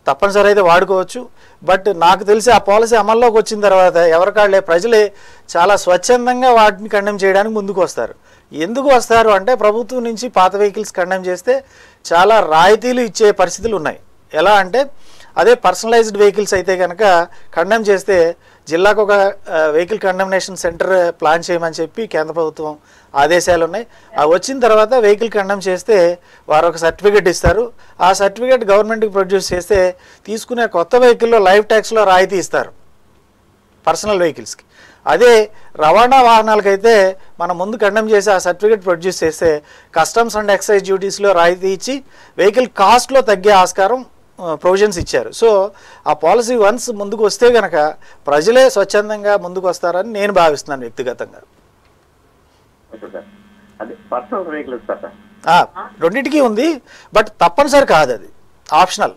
తప్పనిసరి అయితే వాడుకోవచ్చు బట్ నాకు తెలిసి ఆ పాలసీ అమల్లోకి వచ్చిన తర్వాత ఎవరికాళ్ళే ప్రజలే చాలా స్వచ్ఛందంగా వాటిని కండెమ్ చేయడానికి ముందుకు వస్తారు ఎందుకు వస్తారు అంటే ప్రభుత్వం నుంచి పాత వెహికల్స్ కండెమ్ చేస్తే చాలా రాయితీలు ఇచ్చే పరిస్థితులు ఉన్నాయి ఎలా అంటే అదే పర్సనలైజ్డ్ వెహికల్స్ అయితే కనుక కండెమ్ చేస్తే జిల్లాకు ఒక వెహికల్ కండమ్నేషన్ సెంటర్ ప్లాన్ చేయమని చెప్పి కేంద్ర ప్రభుత్వం ఆదేశాలు ఉన్నాయి ఆ వచ్చిన తర్వాత వెహికల్ కండమ్ చేస్తే వారు ఒక సర్టిఫికేట్ ఇస్తారు ఆ సర్టిఫికేట్ గవర్నమెంట్కి ప్రొడ్యూస్ చేస్తే తీసుకునే కొత్త వెహికల్లో లైఫ్ ట్యాక్స్లో రాయితీ ఇస్తారు పర్సనల్ వెహికల్స్కి అదే రవాణా వాహనాలకైతే మనం ముందు కండెమ్ చేసి ఆ సర్టిఫికేట్ ప్రొడ్యూస్ చేస్తే కస్టమ్స్ అండ్ ఎక్సైజ్ డ్యూటీస్లో రాయితీ ఇచ్చి వెహికల్ కాస్ట్లో తగ్గే ఆస్కారం ప్రొవిజన్స్ ఇచ్చారు సో ఆ పాలసీ వన్స్ ముందుకు వస్తే గనక ప్రజలే స్వచ్ఛందంగా ముందుకు వస్తారని నేను భావిస్తున్నాను వ్యక్తిగతంగా ఓకే సార్ అదే పర్సనల్ వెహికల్ సార్ సార్ ఆ, రెండింటికి ఉంది బట్ తప్పనిసరి కాదు అది ఆప్షనల్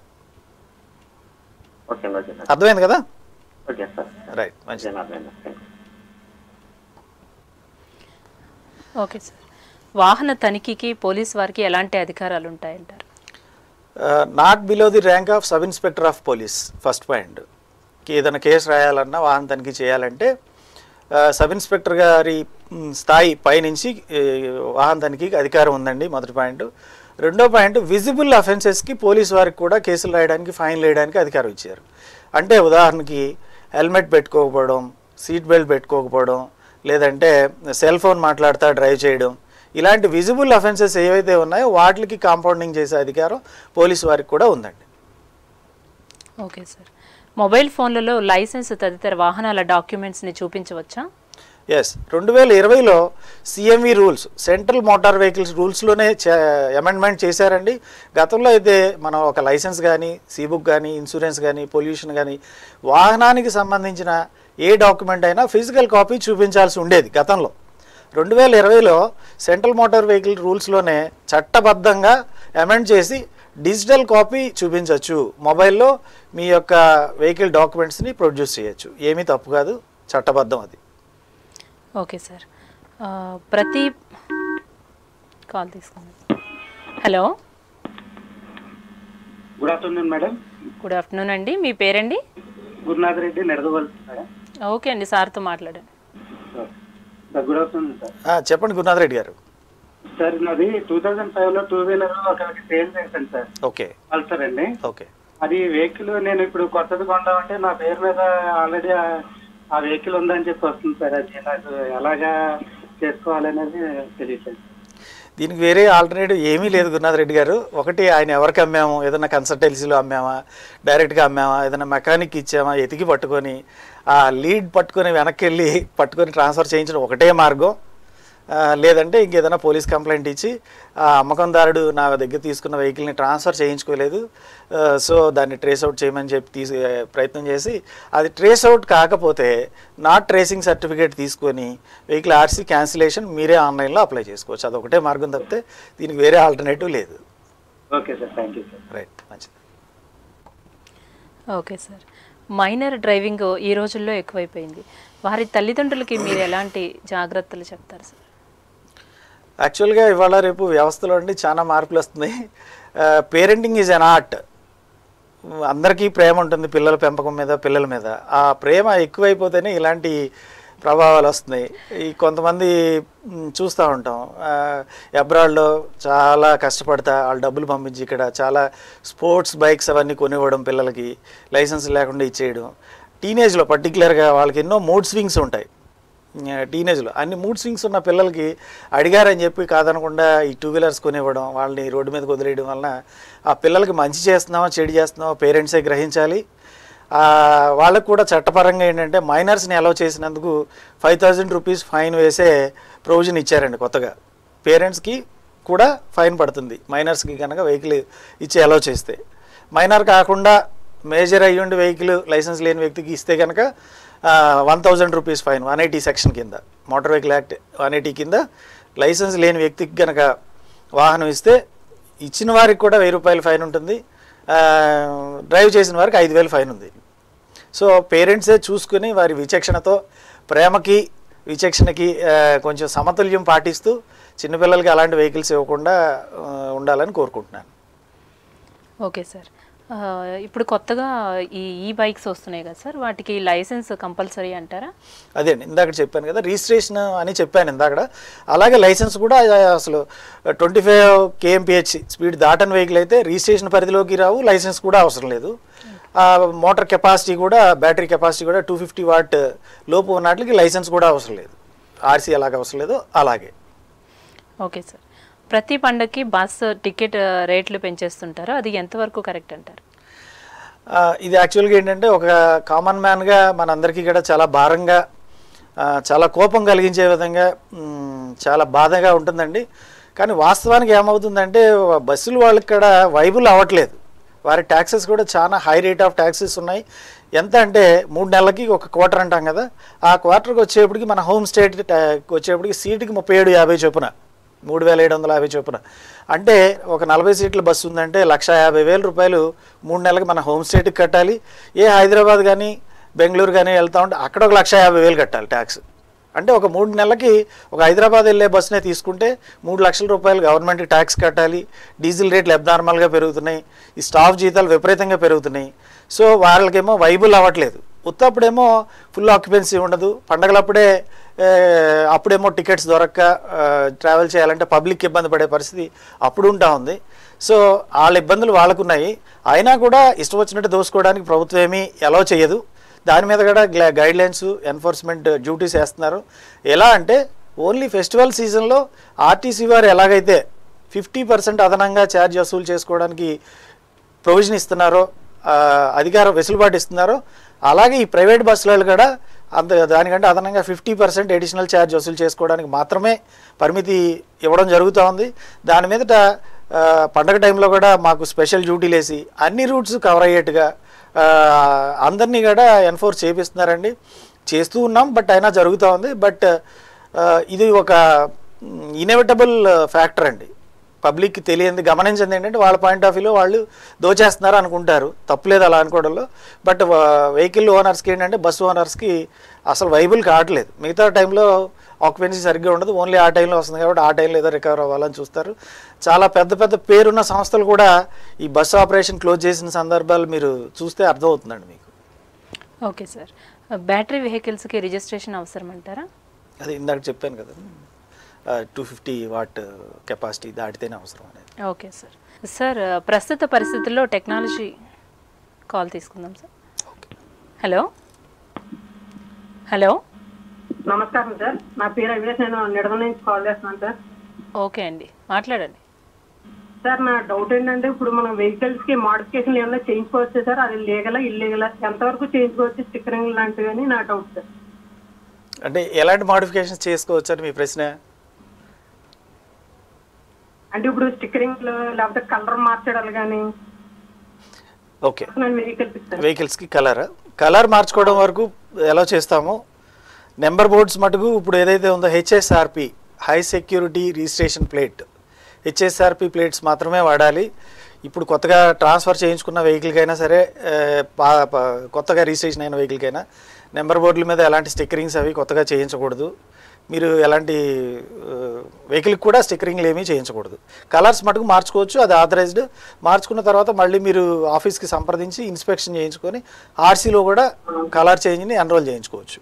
ఓకే ఓకే సార్ అర్థమైంది కదా ఓకే సార్ రైట్ మంచిది Janardhan thank you okay sir వాహన తనిఖీకి పోలీస్ వారికి ఎలాంటి అధికారాలు ఉంటాయంటారు not below the rank of sub inspector of police first point ఏదైనా కేసు రాయాలన్నా వాహన తనిఖీ చేయాలంటే ఆ, సబ్ ఇన్స్పెక్టర్ గారి మ్, స్థాయి పైనుంచి ఏ, వాహన తనిఖీకి అధికారం ఉందండి మొదటి పాయింట్ రెండో పాయింట్ విజిబుల్ అఫెన్సెస్కి పోలీస్ వారికి కూడా కేసులు రాయడానికి ఫైన్ వేయడానికి అధికారం ఇచ్చారు అంటే ఉదాహరణకి హెల్మెట్ పెట్టుకోకపోవడం సీట్ బెల్ట్ పెట్టుకోకపోవడం లేదంటే సెల్ ఫోన్ మాట్లాడుతూ డ్రైవ్ చేయడం ఇలాంటి విజిబుల్ అఫెన్సెస్ ఏవైతే ఉన్నాయో వాటికి కాంపౌండింగ్ చేసే అధికారం పోలీసు వారికి కూడా ఉందండి ఓకే సార్ మొబైల్ ఫోన్లలో లైసెన్స్ తదితర వాహనాల డాక్యుమెంట్స్ని చూపించవచ్చా ఎస్ రెండు వేల ఇరవైలో CMV rules central motor vehicles రూల్స్లోనే అమెండ్మెంట్ చేశారండి గతంలో అయితే మనం ఒక లైసెన్స్ కానీ సీబుక్ కానీ ఇన్సూరెన్స్ కానీ పొల్యూషన్ కానీ వాహనానికి సంబంధించిన ఏ డాక్యుమెంట్ అయినా ఫిజికల్ కాపీ చూపించాల్సి ఉండేది గతంలో రెండు వేల ఇరవైలో సెంట్రల్ మోటార్ వెహికల్ రూల్స్లోనే చట్టబద్ధంగా అమెండ్ చేసి డిజిటల్ కాపీ చూపించవచ్చు మొబైల్లో మీ యొక్క వెహికల్ డాక్యుమెంట్స్ని ప్రొడ్యూస్ చేయొచ్చు ఏమీ తప్పు కాదు చట్టబద్ధం అది ఓకే సార్ ఆ, ప్రతి కాల్ తీసుకుందాం hello good afternoon madam good afternoon అండి మీ పేరండి గురునాథ్ రెడ్డి నెడదవల్ మేడం ఓకే అండి సార్తో మాట్లాడండి సార్ గుడ్ ఆఫ్టర్నూన్ సార్ ఆ, చెప్పండి గురునాథ్ రెడ్డి గారు సార్ నాది టూ థౌజండ్ ఫైవ్ లో టూ వీలర్ ఒకరికి సేల్ చేశాను సార్ ఓకే పల్సర్ అండి ఓకే అది వెహికల్ నేను ఇప్పుడు కొత్తది కొందామంటే నా పేరు మీద ఆల్రెడీ ఆ వెహికల్ ఉందని చెప్పి వస్తుంది సార్ అది నాకు ఎలాగా చేసుకోవాలనేది తెలియదు సార్ దీనికి వేరే ఆల్టర్నేటివ్ ఏమీ లేదు గురునాథ్ రెడ్డి గారు ఒకటి ఆయన ఎవరికి అమ్మాము ఏదైనా కన్సల్టెన్సీలో అమ్మామా డైరెక్ట్గా అమ్మామా ఏదైనా మెకానిక్ ఇచ్చామా ఎతికి పట్టుకొని ఆ లీడ్ పట్టుకొని వెనక్కి వెళ్ళి పట్టుకొని ట్రాన్స్ఫర్ చేయించడం ఒకటే మార్గం ఆ, లేదంటే ఇంకేదైనా పోలీస్ కంప్లైంట్ ఇచ్చి ఆ అమ్మకందారుడు నా దగ్గర తీసుకున్న వెహికల్ని ట్రాన్స్ఫర్ చేయించుకోలేదు ఆ, సో దాన్ని ట్రేస్ అవుట్ చేయమని చెప్పి తీసి ప్రయత్నం చేసి అది ట్రేస్ అవుట్ కాకపోతే నాట్ ట్రేసింగ్ సర్టిఫికేట్ తీసుకొని వెహికల్ ఆర్సీ క్యాన్సిలేషన్ మీరే ఆన్లైన్లో అప్లై చేసుకోవచ్చు అది ఒకటే మార్గం తప్పితే దీనికి వేరే ఆల్టర్నేటివ్ లేదు okay sir thank you sir right మంచిది ఓకే సార్ మైనర్ డ్రైవింగ్ ఈ రోజుల్లో ఎక్కువైపోయింది వారి తల్లిదండ్రులకి మీరు ఎలాంటి జాగ్రత్తలు చెప్తారు సార్ యాక్చువల్గా ఇవాళ రేపు వ్యవస్థలో అండి చాలా మార్పులు వస్తున్నాయి పేరెంటింగ్ ఈజ్ అన్ ఆర్ట్ అందరికీ ప్రేమ ఉంటుంది పిల్లల పెంపకం మీద పిల్లల మీద ఆ ప్రేమ ఎక్కువైపోతేనే ఇలాంటి ప్రభావాలు వస్తున్నాయి ఈ కొంతమంది మ్, చూస్తూ ఉంటాం అబ్రాడ్లో చాలా కష్టపడతా వాళ్ళు డబ్బులు పంపించి ఇక్కడ చాలా స్పోర్ట్స్ బైక్స్ అవన్నీ కొనివ్వడం పిల్లలకి లైసెన్స్ లేకుండా ఇచ్చేయడం టీనేజ్లో పర్టికులర్గా వాళ్ళకి ఎన్నో మూడ్ స్వింగ్స్ ఉంటాయి టీనేజ్లో అన్ని మూడ్ స్వింగ్స్ ఉన్న పిల్లలకి అడిగారని చెప్పి కాదనకుండా ఈ టూ వీలర్స్ కొనివ్వడం వాళ్ళని రోడ్డు మీదకి వదిలేయడం వలన ఆ పిల్లలకి మంచి చేస్తున్నామో చెడు చేస్తున్నామో పేరెంట్సే గ్రహించాలి ఆ, వాళ్ళకు కూడా చట్టపరంగా ఏంటంటే మైనర్స్ని అలౌ చేసినందుకు ఫైవ్ థౌజండ్ రూపీస్ ఫైన్ వేసే ప్రొవిజన్ ఇచ్చారండి కొత్తగా పేరెంట్స్కి కూడా ఫైన్ పడుతుంది మైనర్స్కి కనుక వెహికల్ ఇచ్చి అలౌ చేస్తే మైనర్ కాకుండా మేజర్ అయ్యుండి వెహికల్ లైసెన్స్ లేని వ్యక్తికి ఇస్తే కనుక one thousand rupees fine one eighty section కింద motor vehicle act one eighty కింద లైసెన్స్ లేని వ్యక్తికి కనుక వాహనం ఇస్తే ఇచ్చిన వారికి కూడా వెయ్యి రూపాయల ఫైన్ ఉంటుంది ఆ, డ్రైవ్ చేసిన వారికి ఐదు వేలు ఫైన్ ఉంది సో పేరెంట్సే చూసుకుని వారి విచక్షణతో ప్రేమకి విచక్షణకి ఆ, కొంచెం సమతుల్యం పాటిస్తూ చిన్నపిల్లలకి అలాంటి వెహికల్స్ ఇవ్వకుండా ఆ, ఉండాలని కోరుకుంటున్నాను ఓకే సార్ ఆ, ఇప్పుడు కొత్తగా ఈ ఈ బైక్స్ వస్తున్నాయి కదా సార్ వాటికి లైసెన్స్ కంపల్సరీ అంటారా అదే అండి ఇందాక చెప్పాను కదా రిజిస్ట్రేషన్ అని చెప్పాను ఇందాక అలాగే లైసెన్స్ కూడా ఆ, అసలు ట్వంటీ ఫైవ్ కేఎంపిహెచ్ స్పీడ్ దాటని వెహికల్ అయితే రిజిస్ట్రేషన్ పరిధిలోకి రావు లైసెన్స్ కూడా అవసరం లేదు ఆ మోటార్ కెపాసిటీ కూడా బ్యాటరీ కెపాసిటీ కూడా టూ ఫిఫ్టీ వాట్ లోపు ఉన్నట్లకి లైసెన్స్ కూడా అవసరం లేదు ఆర్సీ అలాగే అవసరం లేదు అలాగే ఓకే సార్ ప్రతి పండగకి బస్ టికెట్ ఆ, రేట్లు పెంచేస్తుంటారు అది ఎంతవరకు కరెక్ట్ అంటారు ఆ, ఇది యాక్చువల్గా ఏంటంటే ఒక కామన్ మ్యాన్గా మనందరికీ కూడా చాలా భారంగా ఆ, చాలా కోపం కలిగించే విధంగా మ్, చాలా బాధగా ఉంటుందండి కానీ వాస్తవానికి ఏమవుతుందంటే బస్సులు వాళ్ళకి కూడా వైబుల్ అవ్వట్లేదు వారి ట్యాక్సెస్ కూడా చాలా హై రేట్ ఆఫ్ ట్యాక్సెస్ ఉన్నాయి ఎంత అంటే మూడు నెలలకి ఒక క్వార్టర్ అంటాం కదా ఆ క్వార్టర్కి వచ్చేప్పటికి మన హోమ్ స్టేట్ వచ్చేప్పటికి సీటుకి ముప్పై ఏడు యాభై చొప్పున మూడు వేల ఏడు వందల యాభై చొప్పున అంటే ఒక నలభై సీట్ల బస్సు ఉందంటే లక్ష యాభై వేల రూపాయలు మూడు నెలలకు మన హోమ్ స్టేట్కి కట్టాలి ఏ హైదరాబాద్ కానీ బెంగళూరు కానీ వెళ్తా ఉంటే అక్కడ ఒక లక్ష యాభై వేలు కట్టాలి ట్యాక్స్ అంటే ఒక మూడు నెలలకి ఒక హైదరాబాద్ వెళ్ళే బస్సునే తీసుకుంటే మూడు లక్షల రూపాయలు గవర్నమెంట్కి ట్యాక్స్ కట్టాలి డీజిల్ రేట్లు అబ్నార్మల్గా పెరుగుతున్నాయి ఈ స్టాఫ్ జీతాలు విపరీతంగా పెరుగుతున్నాయి సో వాళ్ళకేమో వైబుల్ అవ్వట్లేదు ఉత్తప్పుడేమో ఫుల్ ఆక్యుపెన్సీ ఉండదు పండగలప్పుడే ఏ, అప్పుడేమో టికెట్స్ దొరక్క ట్రావెల్ చేయాలంటే పబ్లిక్ ఇబ్బంది పడే పరిస్థితి అప్పుడు ఉంటా ఉంది సో వాళ్ళ ఇబ్బందులు వాళ్ళకున్నాయి అయినా కూడా ఇష్టం వచ్చినట్టు దోసుకోవడానికి ప్రభుత్వం ఏమీ ఎలా చేయదు దాని మీద కూడా గైడ్ లైన్స్ ఎన్ఫోర్స్మెంట్ డ్యూటీస్ వేస్తున్నారు ఎలా అంటే ఓన్లీ ఫెస్టివల్ సీజన్లో ఆర్టీసీ వారు ఎలాగైతే ఫిఫ్టీ పర్సెంట్ అదనంగా ఛార్జ్ వసూలు చేసుకోవడానికి ప్రొవిజన్ ఇస్తున్నారో ఆ, అధికారం వెసులుబాటు ఇస్తున్నారో అలాగే ఈ ప్రైవేట్ బస్సులలో కూడా అంత దానికంటే అదనంగా ఫిఫ్టీ పర్సెంట్ అడిషనల్ ఛార్జ్ వసూలు చేసుకోవడానికి మాత్రమే పరిమితి ఇవ్వడం జరుగుతూ ఉంది దాని మీదట ఆ, పండగ టైంలో కూడా మాకు స్పెషల్ డ్యూటీలు వేసి అన్ని రూట్స్ కవర్ అయ్యేట్టుగా ఆ, అందరినీ కూడా ఎన్ఫోర్స్ చేపిస్తున్నారండి చేస్తూ ఉన్నాం బట్ అయినా జరుగుతూ ఉంది బట్ ఆ, ఇది ఒక ఇన్ఎవిటబుల్ ఫ్యాక్టర్ అండి పబ్లిక్కి తెలియంది గమనించింది ఏంటంటే వాళ్ళ పాయింట్ ఆఫ్ వ్యూలో వాళ్ళు దోచేస్తున్నారు అనుకుంటారు తప్పులేదు అలా అనుకోవడంలో బట్ వెహికల్ ఓనర్స్కి ఏంటంటే బస్సు ఓనర్స్కి అసలు వైబుల్ కావట్లేదు మిగతా టైంలో ఆక్యుపెన్సీ సరిగ్గా ఉండదు ఓన్లీ ఆ టైంలో వస్తుంది కాబట్టి ఆ టైంలో ఏదో రికవర్ అవ్వాలని చూస్తారు చాలా పెద్ద పెద్ద పేరున్న సంస్థలు కూడా ఈ బస్సు ఆపరేషన్ క్లోజ్ చేసిన సందర్భాలు మీరు చూస్తే అర్థమవుతుందండి మీకు ఓకే సార్ బ్యాటరీ వెహికల్స్కి రిజిస్ట్రేషన్ అవసరం అంటారా అది ఇందాక చెప్పాను కదా టూ ఫిఫ్టీ వాట్ కెపాసిటీ దాటితేనే అవసరం అనేది ఓకే సార్ సార్ ప్రస్తుత పరిస్థితుల్లో టెక్నాలజీ కాల్ తీసుకుందాం సార్ హలో హలో నమస్కారం సార్ నా పేరు అవినాష్ నేను నిడమ నుంచి కాల్ చేస్తున్నాను సార్ ఓకే అండి మాట్లాడండి సార్ నా డౌట్ ఏంటంటే ఇప్పుడు మనం వెహికల్స్ కి మోడిఫికేషన్ ఏమైనా చేయించుకోవచ్చు సార్ అది లీగలా ఇల్లీగలా ఎంతవరకు చేయించుకోవచ్చు స్టిక్కరింగ్ లాంటివి అని నా డౌట్ సార్ అంటే ఎలాంటి మాడిఫికేషన్స్ చేసుకోవచ్చు అని మీ ప్రశ్న అంటే ఇప్పుడు స్టిక్కరింగ్ లేకపోతే కలర్ మార్చడాలు కానీ ఓకే వెహికల్స్ సార్ వెహికల్స్కి కలర్ కలర్ మార్చుకోవడం వరకు ఎలా చేస్తామో నెంబర్ బోర్డ్స్ మటుకు ఇప్పుడు ఏదైతే ఉందో HSRP high security registration plate HSRP plates మాత్రమే వాడాలి ఇప్పుడు కొత్తగా ట్రాన్స్ఫర్ చేయించుకున్న వెహికల్కైనా సరే ఆ, పా- పా- కొత్తగా రిజిస్ట్రేషన్ అయిన వెహికల్కైనా నెంబర్ బోర్డుల మీద ఎలాంటి స్టిక్కరింగ్స్ అవి కొత్తగా చేయించకూడదు మీరు ఎలాంటి వెహికల్కి కూడా స్టిక్కరింగ్లు ఏమీ చేయించకూడదు కలర్స్ మటుకు మార్చుకోవచ్చు అది ఆథరైజ్డ్ మార్చుకున్న తర్వాత మళ్ళీ మీరు ఆఫీస్కి సంప్రదించి ఇన్స్పెక్షన్ చేయించుకొని ఆర్సీలో కూడా కలర్ చేంజ్ని ఎన్రోల్ చేయించుకోవచ్చు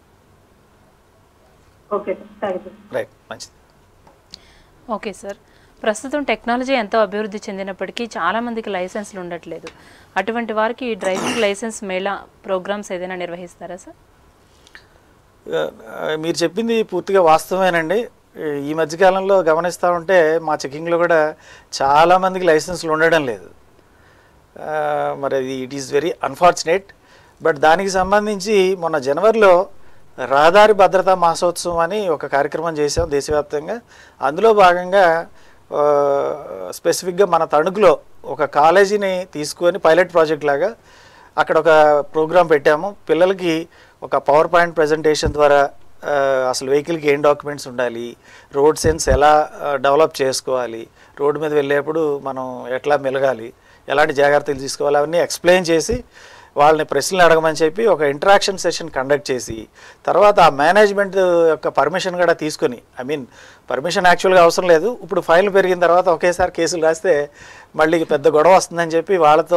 okay sir thank you right మంచిది ఓకే సార్ ప్రస్తుతం టెక్నాలజీ ఎంతో అభివృద్ధి చెందినప్పటికీ చాలా మందికి లైసెన్స్లు ఉండట్లేదు అటువంటి వారికి ఈ డ్రైవింగ్ లైసెన్స్ మేళా ప్రోగ్రామ్స్ ఏదైనా నిర్వహిస్తారా సార్ ఆ, మీరు చెప్పింది పూర్తిగా వాస్తవమేనండి ఈ మధ్యకాలంలో గమనిస్తూ ఉంటే మా చెకింగ్లో కూడా చాలామందికి లైసెన్స్లు ఉండడం లేదు ఆ, మరి అది it is very unfortunate but దానికి సంబంధించి మొన్న జనవరిలో రహదారి భద్రతా మాసోత్సవం అని ఒక కార్యక్రమం చేసాం దేశవ్యాప్తంగా అందులో భాగంగా ఆ, స్పెసిఫిక్గా మన తణుకులో ఒక కాలేజీని తీసుకొని పైలట్ ప్రాజెక్ట్ లాగా అక్కడ ఒక ప్రోగ్రాం పెట్టాము పిల్లలకి ఒక పవర్ పాయింట్ ప్రజెంటేషన్ ద్వారా ఆ, అసలు వెహికల్కి ఏం డాక్యుమెంట్స్ ఉండాలి రోడ్ సెన్స్ ఎలా డెవలప్ చేసుకోవాలి రోడ్డు మీద వెళ్ళేప్పుడు మనం ఎట్లా మెలగాలి ఎలాంటి జాగ్రత్తలు తీసుకోవాలి అవన్నీ ఎక్స్ప్లెయిన్ చేసి వాళ్ళని ప్రశ్నలు అడగమని చెప్పి ఒక ఇంటరాక్షన్ సెషన్ కండక్ట్ చేసి తర్వాత ఆ మేనేజ్మెంట్ యొక్క పర్మిషన్ కూడా తీసుకొని ఐ మీన్ పర్మిషన్ యాక్చువల్గా అవసరం లేదు ఇప్పుడు ఫైల్ పెరిగిన తర్వాత ఒకేసారి కేసులు రాస్తే మళ్ళీ పెద్ద గొడవ వస్తుందని చెప్పి వాళ్ళతో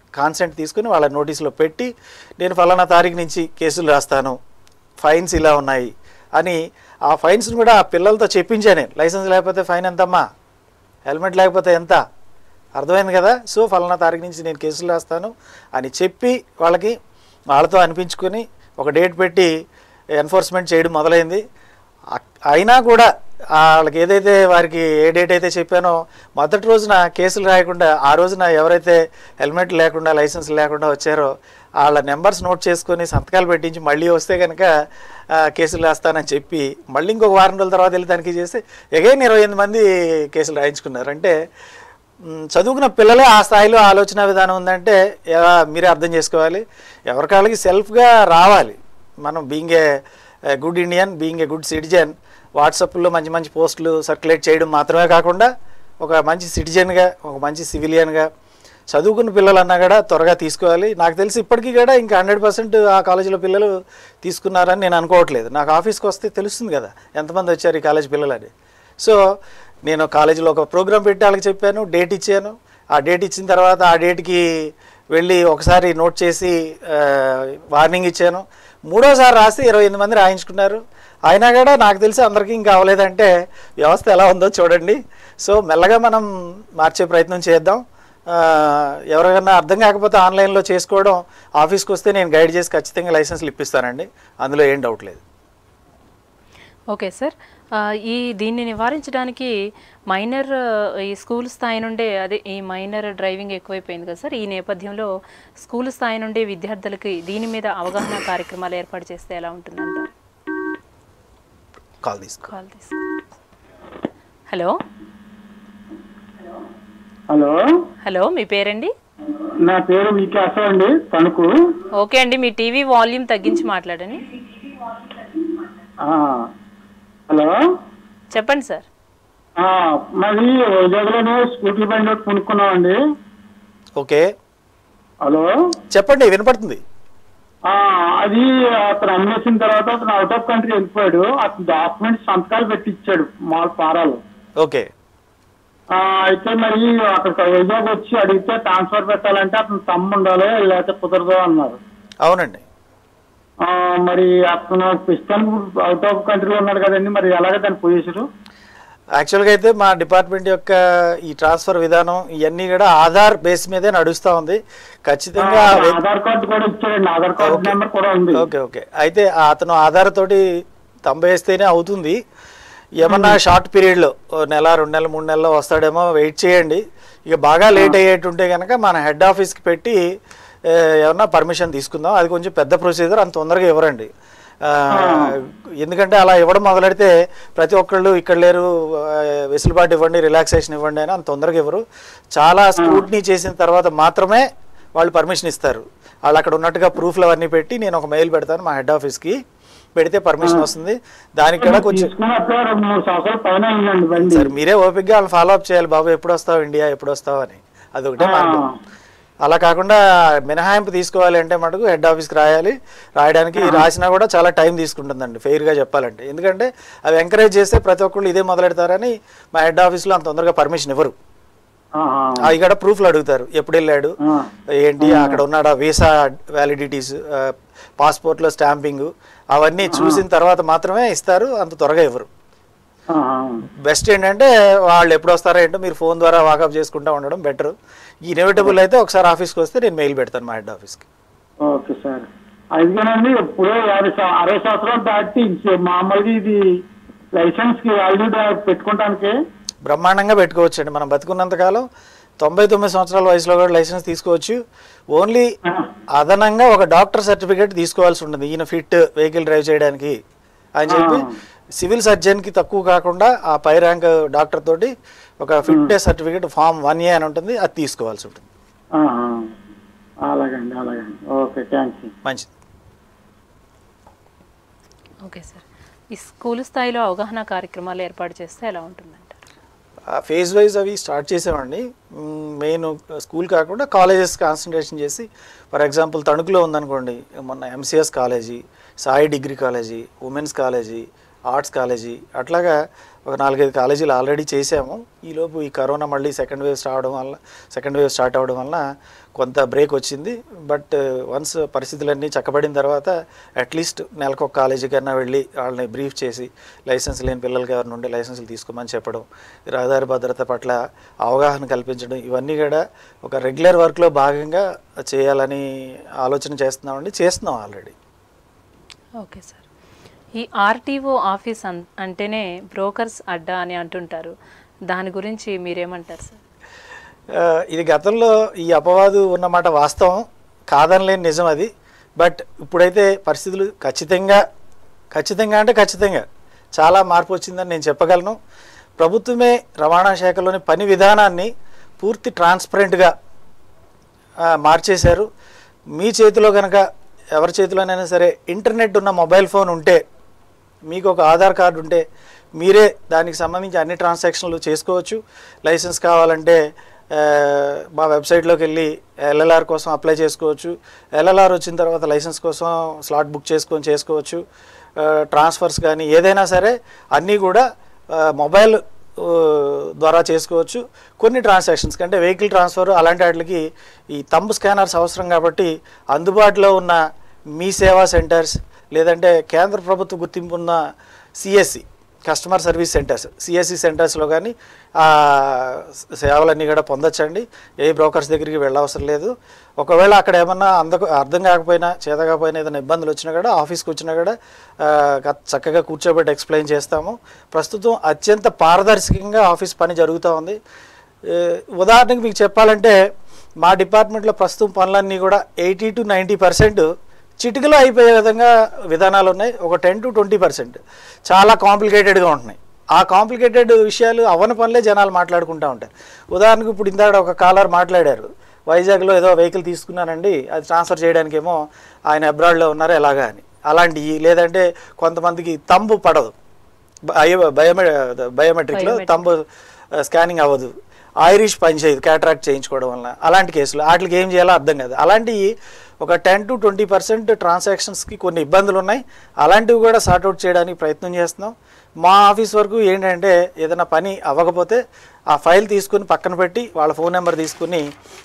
కాన్సెంట్ తీసుకుని వాళ్ళ నోటీసులో పెట్టి నేను ఫలానా తారీఖు నుంచి కేసులు రాస్తాను ఫైన్స్ ఇలా ఉన్నాయి అని ఆ ఫైన్స్ని కూడా ఆ పిల్లలతో చెప్పించాను నేను లైసెన్స్ లేకపోతే ఫైన్ ఎంతమ్మా హెల్మెట్ లేకపోతే ఎంత అర్థమైంది కదా సో ఫలానా తారీఖు నుంచి నేను కేసులు రాస్తాను అని చెప్పి వాళ్ళకి వాళ్ళతో అనిపించుకొని ఒక డేట్ పెట్టి ఎన్ఫోర్స్మెంట్ చేయడం మొదలైంది అక్- అయినా కూడా వాళ్ళకి ఏదైతే వారికి ఏ డేట్ అయితే చెప్పానో మొదటి రోజున కేసులు రాయకుండా ఆ రోజున ఎవరైతే హెల్మెట్ లేకుండా లైసెన్స్ లేకుండా వచ్చారో వాళ్ళ నెంబర్స్ నోట్ చేసుకొని సంతకాలు పెట్టించి మళ్ళీ వస్తే కనుక ఆ, కేసులు రాస్తానని చెప్పి మళ్ళీ ఇంకొక వారం రోజుల తర్వాత వెళ్ళి తనిఖీ చేస్తే ఎగైన్ ఇరవై ఎనిమిది మంది కేసులు రాయించుకున్నారు అంటే మ్, చదువుకున్న పిల్లలే ఆ స్థాయిలో ఆలోచన విధానం ఉందంటే ఎలా మీరే అర్థం చేసుకోవాలి ఎవరికాళ్ళకి సెల్ఫ్గా రావాలి మనం being a good Indian being a good citizen వాట్సాప్లో మంచి మంచి పోస్టులు సర్క్యులేట్ చేయడం మాత్రమే కాకుండా ఒక మంచి సిటిజన్గా ఒక మంచి సివిలియన్గా చదువుకున్న పిల్లలన్నా కూడా త్వరగా తీసుకోవాలి నాకు తెలిసి ఇప్పటికీ కూడా ఇంకా హండ్రెడ్ పర్సెంట్ ఆ కాలేజీలో పిల్లలు తీసుకున్నారని నేను అనుకోవట్లేదు నాకు ఆఫీస్కి వస్తే తెలుస్తుంది కదా ఎంతమంది వచ్చారు ఈ కాలేజ్ పిల్లలని సో నేను కాలేజీలో ఒక ప్రోగ్రామ్ పెట్టి వాళ్ళకి చెప్పాను డేట్ ఇచ్చాను ఆ డేట్ ఇచ్చిన తర్వాత ఆ డేట్కి వెళ్ళి ఒకసారి నోట్ చేసి ఆ, వార్నింగ్ ఇచ్చాను మూడోసారి రాసి ఇరవై ఎనిమిది మంది రాయించుకున్నారు అయినా కూడా నాకు తెలిసి అందరికీ ఇంకా అవ్వలేదంటే వ్యవస్థ ఎలా ఉందో చూడండి సో మెల్లగా మనం మార్చే ప్రయత్నం చేద్దాం ఆ, ఎవరికైనా అర్థం కాకపోతే ఆన్లైన్లో చేసుకోవడం ఆఫీస్కి వస్తే నేను గైడ్ చేసి ఖచ్చితంగా లైసెన్స్లు ఇప్పిస్తానండి అందులో ఏం డౌట్ లేదు ఓకే సార్ ఆ, ఈ దీన్ని నివారించడానికి మైనర్ ఈ స్కూల్ స్థాయి నుండే అదే ఈ మైనర్ డ్రైవింగ్ ఎక్కువైపోయింది కదా సార్ ఈ నేపథ్యంలో స్కూల్ స్థాయి నుండి విద్యార్థులకి దీని మీద అవగాహన కార్యక్రమాలు ఏర్పాటు చేస్తే ఎలా ఉంటుందంటారు కాల్ తీసుకో కాల్ తీసుకో హలో హలో హలో మీ పేరండి నా పేరు వికాస అండి తణుకు ఓకే అండి మీ టీవీ వాల్యూమ్ తగ్గించి మాట్లాడండి ఆ, హలో చెప్పండి సార్ ఆ, మాది వైజాగ్లోనే స్కూటీ బండి ఒకటి కొనుక్కున్నామండి ఓకే హలో చెప్పండి వినపడుతుంది ఆ, అది అతను అమ్మేసిన తర్వాత అతను అవుట్ ఆఫ్ కంట్రీ వెళ్ళిపోయాడు అతను డాక్యుమెంట్స్ సంతకాలు పెట్టించాడు మాల్ ఫారాలు ఓకే ఆ, అయితే మరి అక్కడికి వైజాగ్ వచ్చి అడిగితే ట్రాన్స్ఫర్ పెట్టాలంటే అతను తమ్ము ఉండాలి లేకపోతే కుదరదు అన్నారు అవునండి ఆ, మరి అతను ప్రస్తుతానికి అవుట్ ఆఫ్ కంట్రీలో ఉన్నాడు కదండి మరి ఎలాగ దాన్ని పొజిషన్ యాక్చువల్గా అయితే మా డిపార్ట్మెంట్ యొక్క ఈ ట్రాన్స్ఫర్ విధానం ఇవన్నీ కూడా ఆధార్ బేస్ మీదే నడుస్తూ ఉంది ఖచ్చితంగా ఆ వ్యక్తి- ఆధార్ కార్డు కూడా ఇచ్చాడండి ఆధార్ కార్డు ఓకే. నెంబర్ కూడా ఉంది ఓకే ఓకే అయితే ఆ అతను ఆధార్ తోటి తంబేస్తేనే అవుతుంది ఏమన్నా షార్ట్ పీరియడ్లో నెల రెండు నెలలు మూడు నెలల్లో వస్తాడేమో వెయిట్ చేయండి ఇక బాగా లేట్ అయ్యేటుంటే కనుక మన హెడ్ ఆఫీస్కి పెట్టి ఏ, ఏమన్నా పర్మిషన్ తీసుకుందాం అది కొంచెం పెద్ద ప్రొసీజర్ అంత తొందరగా ఇవ్వరండి ఆ, ఎందుకంటే అలా ఇవ్వడం మొదలెడితే ప్రతి ఒక్కళ్ళు ఇక్కడ లేరు ఆ, వెసులుబాటు ఇవ్వండి రిలాక్సేషన్ ఇవ్వండి అని అంత తొందరగా ఇవ్వరు చాలా స్క్రూట్నీ చేసిన తర్వాత మాత్రమే వాళ్ళు పర్మిషన్ ఇస్తారు వాళ్ళు అక్కడ ఉన్నట్టుగా ప్రూఫ్లు అవన్నీ పెట్టి నేను ఒక మెయిల్ పెడతాను మా హెడ్ ఆఫీస్కి పెడితే పర్మిషన్ వస్తుంది దానికి కూడా కొంచెం తీసుకున్నప్పుడు రెండు మూడు సంవత్సరాల పైన అయిందండి బండి సరే మీరే ఓపిక్గా వాళ్ళు ఫాలో అప్ చేయాలి బాబు ఎప్పుడు వస్తావు ఇండియా ఎప్పుడు వస్తావు అని అదొకటే మార్గం అలా కాకుండా మినహాయింపు తీసుకోవాలి అంటే మటుకు హెడ్ ఆఫీస్కి రాయాలి రాయడానికి రాసినా కూడా చాలా టైం తీసుకుంటుందండి ఫెయిర్గా చెప్పాలంటే ఎందుకంటే అవి ఎంకరేజ్ చేస్తే ప్రతి ఒక్కళ్ళు ఇదే మొదలెడతారని మా హెడ్ ఆఫీస్లో అంత తొందరగా పర్మిషన్ ఇవ్వరు ఆహా. అవి కూడా ప్రూఫ్లు అడుగుతారు ఎప్పుడు వెళ్ళాడు ఆ. ఏంటి అక్కడ ఉన్నాడా వీసా వ్యాలిడిటీస్ పాస్పోర్ట్లో స్టాంపింగ్ అవన్నీ చూసిన తర్వాత మాత్రమే ఇస్తారు అంత త్వరగా ఇవ్వరు ఆహా. బెస్ట్ ఏంటంటే వాళ్ళు ఎప్పుడు వస్తారో ఏంటో మీరు ఫోన్ ద్వారా వాకప్ చేసుకుంటూ ఉండడం బెటర్ ఇన్ఎవిటబుల్ అయితే ఒకసారి ఆఫీస్కి వస్తే నేను మెయిల్ పెడతాను మా హెడ్ ఆఫీస్కి ఓకే సార్ అందుకేనండి ఎప్పుడో యాభై సం- అరవై సంవత్సరాలు దాటి ఇంక మామూలుగా ఇది లైసెన్స్ కి వాల్యూ పెట్టుకోవడానికి బ్రహ్మాండంగా పెట్టుకోవచ్చండి మనం బతుకున్నంతకాలం తొంభై తొమ్మిది సంవత్సరాల వయసులో కూడా లైసెన్స్ తీసుకోవచ్చు ఓన్లీ అదనంగా ఒక డాక్టర్ సర్టిఫికేట్ తీసుకోవాల్సి ఉంటుంది ఈయన ఫిట్ వెహికల్ డ్రైవ్ చేయడానికి అని చెప్పి సివిల్ సర్జన్కి తక్కువ కాకుండా ఆ పై ర్యాంక్ డాక్టర్ తోటి ఒక fitness certificate form one A అని ఉంటుంది అది తీసుకోవాల్సి ఉంటుంది ఆహా. అలాగండి అలాగండి ఓకే థ్యాంక్స్ మంచిది ఓకే సార్ ఈ స్కూల్ స్థాయిలో అవగాహన కార్యక్రమాలు ఏర్పాటు చేస్తే ఎలా ఉంటుందంటారు ఫేజ్ వైజ్ అవి స్టార్ట్ చేసామండి మెయిన్ స్కూల్ కాకుండా కాలేజెస్ కాన్సన్ట్రేషన్ చేసి ఫర్ ఎగ్జాంపుల్ తణుకులో ఉందనుకోండి మొన్న MCS college Sai degree college women's college arts college అట్లాగా ఒక నాలుగైదు కాలేజీలు ఆల్రెడీ చేసాము ఈలోపు ఈ కరోనా మళ్ళీ సెకండ్ వేవ్ స్టార్ట్ అవడం వల్ల సెకండ్ వేవ్ స్టార్ట్ అవడం వల్ల కొంత బ్రేక్ వచ్చింది బట్ వన్స్ పరిస్థితులన్నీ చక్కబడిన తర్వాత అట్లీస్ట్ నెలకు ఒక కాలేజీ కన్నా వెళ్ళి వాళ్ళని బ్రీఫ్ చేసి లైసెన్స్ లేని పిల్లలకి ఎవరి నుండి లైసెన్సులు తీసుకోమని చెప్పడం రహదారి భద్రత పట్ల అవగాహన కల్పించడం ఇవన్నీ కూడా ఒక రెగ్యులర్ వర్క్లో భాగంగా చేయాలని ఆలోచన చేస్తున్నామండి చేస్తున్నాం ఆల్రెడీ ఓకే సార్ ఈ ఆర్టీఓ ఆఫీస్ అన్ అంటేనే బ్రోకర్స్ అడ్డా అని అంటుంటారు దాని గురించి మీరేమంటారు సార్ ఆ, ఇది గతంలో ఈ అపవాదు ఉన్నమాట వాస్తవం కాదనలేని నిజం అది బట్ ఇప్పుడైతే పరిస్థితులు ఖచ్చితంగా ఖచ్చితంగా అంటే ఖచ్చితంగా చాలా మార్పు వచ్చిందని నేను చెప్పగలను ప్రభుత్వమే రవాణా శాఖలోని పని విధానాన్ని పూర్తి ట్రాన్స్పరెంట్గా మార్చేశారు మీ చేతిలో కనుక ఎవరి చేతిలోనైనా సరే ఇంటర్నెట్ ఉన్న మొబైల్ ఫోన్ ఉంటే మీకు ఒక ఆధార్ కార్డు ఉంటే మీరే దానికి సంబంధించి అన్ని ట్రాన్సాక్షన్లు చేసుకోవచ్చు లైసెన్స్ కావాలంటే ఆ, మా వెబ్సైట్లోకి వెళ్ళి ఎల్ఎల్ఆర్ కోసం అప్లై చేసుకోవచ్చు ఎల్ఎల్ఆర్ వచ్చిన తర్వాత లైసెన్స్ కోసం స్లాట్ బుక్ చేసుకొని చేసుకోవచ్చు ఆ, ట్రాన్స్ఫర్స్ కానీ ఏదైనా సరే అన్నీ కూడా ఆ, మొబైల్ ఆ, ద్వారా చేసుకోవచ్చు కొన్ని ట్రాన్సాక్షన్స్ కంటే వెహికల్ ట్రాన్స్ఫర్ అలాంటి వాటికి ఈ తంబ్ స్కానర్స్ అవసరం కాబట్టి అందుబాటులో ఉన్న మీ సేవా సెంటర్స్ లేదంటే కేంద్ర ప్రభుత్వ గుర్తింపు ఉన్న CSC customer service centres CSC సెంటర్స్లో కానీ ఆ సేవలన్నీ కూడా పొందొచ్చండి ఏ బ్రోకర్స్ దగ్గరికి వెళ్ళవసరం లేదు ఒకవేళ అక్కడ ఏమన్నా అందకు అర్థం కాకపోయినా చేత కాకపోయినా ఏదైనా ఇబ్బందులు వచ్చినా కూడా ఆఫీస్కి వచ్చినా కూడా ఆ, గ- చక్కగా కూర్చోబెట్టి ఎక్స్ప్లెయిన్ చేస్తాము ప్రస్తుతం అత్యంత పారదర్శకంగా ఆఫీస్ పని జరుగుతూ ఉంది ఏ, ఉదాహరణకి మీకు చెప్పాలంటే మా డిపార్ట్మెంట్లో ప్రస్తుతం పనులన్నీ కూడా ఎయిటీ టు నైంటీ పర్సెంట్ చిటికలో అయిపోయే విధంగా విధానాలు ఉన్నాయి ఒక టెన్ టు ట్వంటీ పర్సెంట్ చాలా కాంప్లికేటెడ్గా ఉంటున్నాయి ఆ కాంప్లికేటెడ్ విషయాలు అవన పనులే జనాలు మాట్లాడుకుంటూ ఉంటారు ఉదాహరణకు ఇప్పుడు ఇందాక ఒక కాలర్ మాట్లాడారు వైజాగ్లో ఏదో వెహికల్ తీసుకున్నానండి అది ట్రాన్స్ఫర్ చేయడానికేమో ఆయన అబ్రాడ్లో ఉన్నారు ఎలాగా అని అలాంటివి లేదంటే కొంతమందికి తంబు పడదు బయో బయోమె బయోమెట్రిక్లో తంబు స్కానింగ్ అవ్వదు ఐరిష్ పనిచేయదు క్యాట్రాక్ట్ చేయించుకోవడం వల్ల అలాంటి కేసులు వాటికి ఏం చేయాలో అర్థం కాదు అలాంటివి ఒక టెన్ టు ట్వంటీ పర్సెంట్ ట్రాన్సాక్షన్స్కి కొన్ని ఇబ్బందులు ఉన్నాయి అలాంటివి కూడా సార్ట్అవుట్ చేయడానికి ప్రయత్నం చేస్తున్నాం మా ఆఫీస్ వరకు ఏంటంటే ఏదైనా పని అవ్వకపోతే ఆ ఫైల్ తీసుకుని పక్కన పెట్టి వాళ్ళ ఫోన్ నెంబర్ తీసుకుని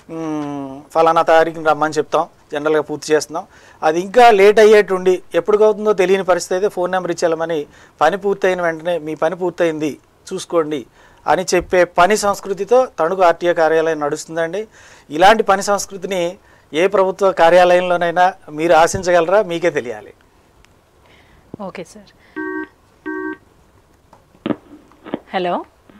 మ్, ఫలానా తారీఖుని రమ్మని చెప్తాం జనరల్గా పూర్తి చేస్తున్నాం అది ఇంకా లేట్ అయ్యేటుండి ఎప్పటికవుతుందో తెలియని పరిస్థితి అయితే ఫోన్ నెంబర్ ఇచ్చేయాలని పని పూర్తయిన వెంటనే మీ పని పూర్తయింది చూసుకోండి అని చెప్పే పని సంస్కృతితో తణుకు ఆర్టీఏ కార్యాలయం నడుస్తుందండి ఇలాంటి పని సంస్కృతిని ఏ ప్రభుత్వ కార్యాలయంలోనైనా మీరు ఆశించగలరా మీకే తెలియాలి okay sir hello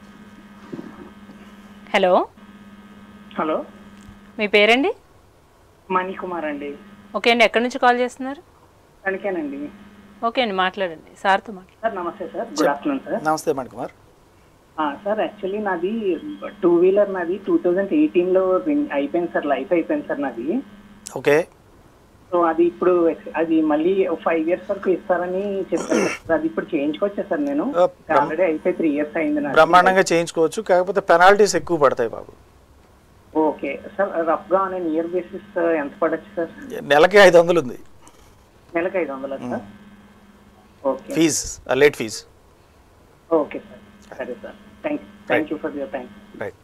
hello hello మీ పేరండి మణికుమార్ అండి ఓకే అండి ఎక్కడి నుంచి కాల్ చేస్తున్నారు తణికేనండి ఓకే అండి మాట్లాడండి సార్తో మాట్లాడండి సార్ నమస్తే సార్ గుడ్ ఆఫ్టర్నూన్ సార్ నమస్తే మణికుమార్ ఆ, సార్ యాక్చువల్లీ నాది టూ వీలర్ నాది టూ థౌజండ్ ఎయిటీన్లో అయిపోయింది సార్ లైఫ్ అయిపోయింది సార్ నాది ఓకే సో అది ఇప్పుడు ex- అది మళ్ళీ ఫైవ్ ఇయర్స్ వరకు ఇస్తారని చెప్పారు సార్ అది ఇప్పుడు చేయించుకోవచ్చా సార్ నేను ఆ, బ్రహ్మ- ఆల్రెడీ అయిపోయి త్రీ ఇయర్స్ అయింది నాది. బ్రహ్మాండంగా చేయించుకోవచ్చు కాకపోతే పెనాల్టీస్ ఎక్కువ పడతాయి బాబు ఓకే సార్ రఫ్ గా ఆన్ ఇయర్ బేసిస్ ఎంత పడచ్చు సార్ నెలకి ఐదు వందలు ఉంది నెలకు ఐదు వందలు sir okay fees late fees okay sir సరే sir thank thank you for your time right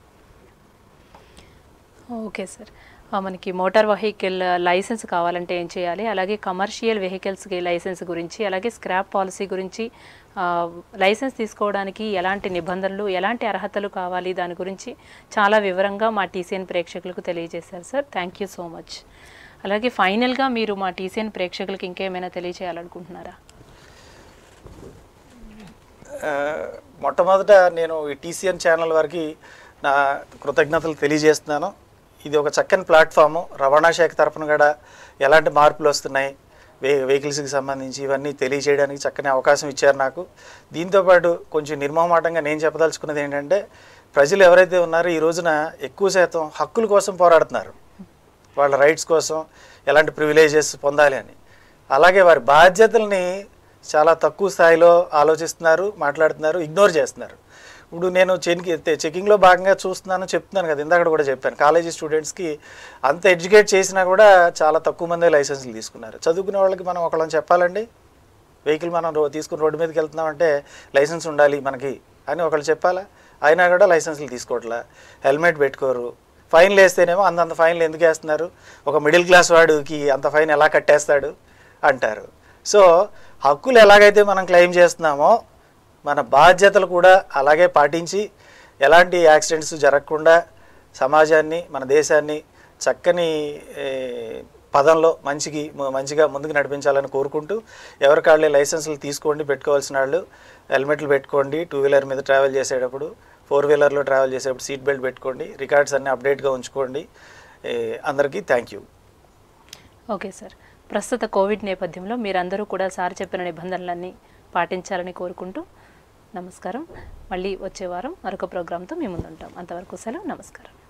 okay sir ఆ, మనకి మోటార్ వెహికల్ లైసెన్స్ కావాలంటే ఏం చేయాలి అలాగే కమర్షియల్ వెహికల్స్కి లైసెన్స్ గురించి అలాగే స్క్రాప్ పాలసీ గురించి ఆ, లైసెన్స్ తీసుకోవడానికి ఎలాంటి నిబంధనలు ఎలాంటి అర్హతలు కావాలి దాని గురించి చాలా వివరంగా మా టీసీఎన్ ప్రేక్షకులకు తెలియజేశారు sir thank you so much అలాగే ఫైనల్గా మీరు మా టీసీఎన్ ప్రేక్షకులకు ఇంకేమైనా తెలియజేయాలనుకుంటున్నారా ఆ, మొట్టమొదట నేను ఈ టీసీఎన్ ఛానల్ వారికి నా కృతజ్ఞతలు తెలియజేస్తున్నాను ఇది ఒక చక్కని ప్లాట్ఫాము రవాణా శాఖ తరఫున కూడా ఎలాంటి మార్పులు వస్తున్నాయి వే వెహికల్స్కి సంబంధించి ఇవన్నీ తెలియజేయడానికి చక్కని అవకాశం ఇచ్చారు నాకు దీంతోపాటు కొంచెం నిర్మమాటంగా నేను చెప్పదలుచుకున్నది ఏంటంటే ప్రజలు ఎవరైతే ఉన్నారో ఈ రోజున ఎక్కువ శాతం హక్కుల కోసం పోరాడుతున్నారు వాళ్ళ రైట్స్ కోసం ఎలాంటి ప్రివిలేజెస్ పొందాలి అని అలాగే వారి బాధ్యతల్ని చాలా తక్కువ స్థాయిలో ఆలోచిస్తున్నారు మాట్లాడుతున్నారు ఇగ్నోర్ చేస్తున్నారు ఇప్పుడు నేను చెనికి చెకింగ్లో భాగంగా చూస్తున్నాను చెప్తున్నాను కదా ఇందాక కూడా చెప్పాను కాలేజీ స్టూడెంట్స్కి అంత ఎడ్యుకేట్ చేసినా కూడా చాలా తక్కువ మందే లైసెన్సులు తీసుకున్నారు చదువుకునే వాళ్ళకి మనం ఒకళ్ళని చెప్పాలండి వెహికల్ మనం రో తీసుకుని రోడ్డు మీదకి వెళ్తున్నామంటే లైసెన్స్ ఉండాలి మనకి అని ఒకళ్ళు చెప్పాలా అయినా కూడా లైసెన్సులు తీసుకోవట్లా హెల్మెట్ పెట్టుకోరు ఫైన్లు వేస్తేనేమో అంతంత ఫైన్లు ఎందుకు వేస్తున్నారు ఒక మిడిల్ క్లాస్ వాడికి అంత ఫైన్ ఎలా కట్టేస్తాడు అంటారు సో హక్కులు ఎలాగైతే మనం క్లెయిమ్ చేస్తున్నామో మన బాధ్యతలు కూడా అలాగే పాటించి ఎలాంటి యాక్సిడెంట్స్ జరగకుండా సమాజాన్ని మన దేశాన్ని చక్కని ఏ, పదంలో మంచికి మ- మంచిగా ముందుకు నడిపించాలని కోరుకుంటూ ఎవరి కాళ్ళే లైసెన్సులు తీసుకోండి పెట్టుకోవాల్సిన వాళ్ళు హెల్మెట్లు పెట్టుకోండి టూ వీలర్ మీద ట్రావెల్ చేసేటప్పుడు ఫోర్ వీలర్లో ట్రావెల్ చేసేటప్పుడు సీట్ బెల్ట్ పెట్టుకోండి రికార్డ్స్ అన్నీ అప్డేట్గా ఉంచుకోండి ఏ, అందరికీ థ్యాంక్ యూ ఓకే సార్ ప్రస్తుత కోవిడ్ నేపథ్యంలో మీరందరూ కూడా సార్ చెప్పిన నిబంధనలన్నీ పాటించాలని కోరుకుంటూ నమస్కారం మళ్ళీ వచ్చే వారం మరొక ప్రోగ్రాంతో మీ ముందుంటాం అంతవరకు సెలవు నమస్కారం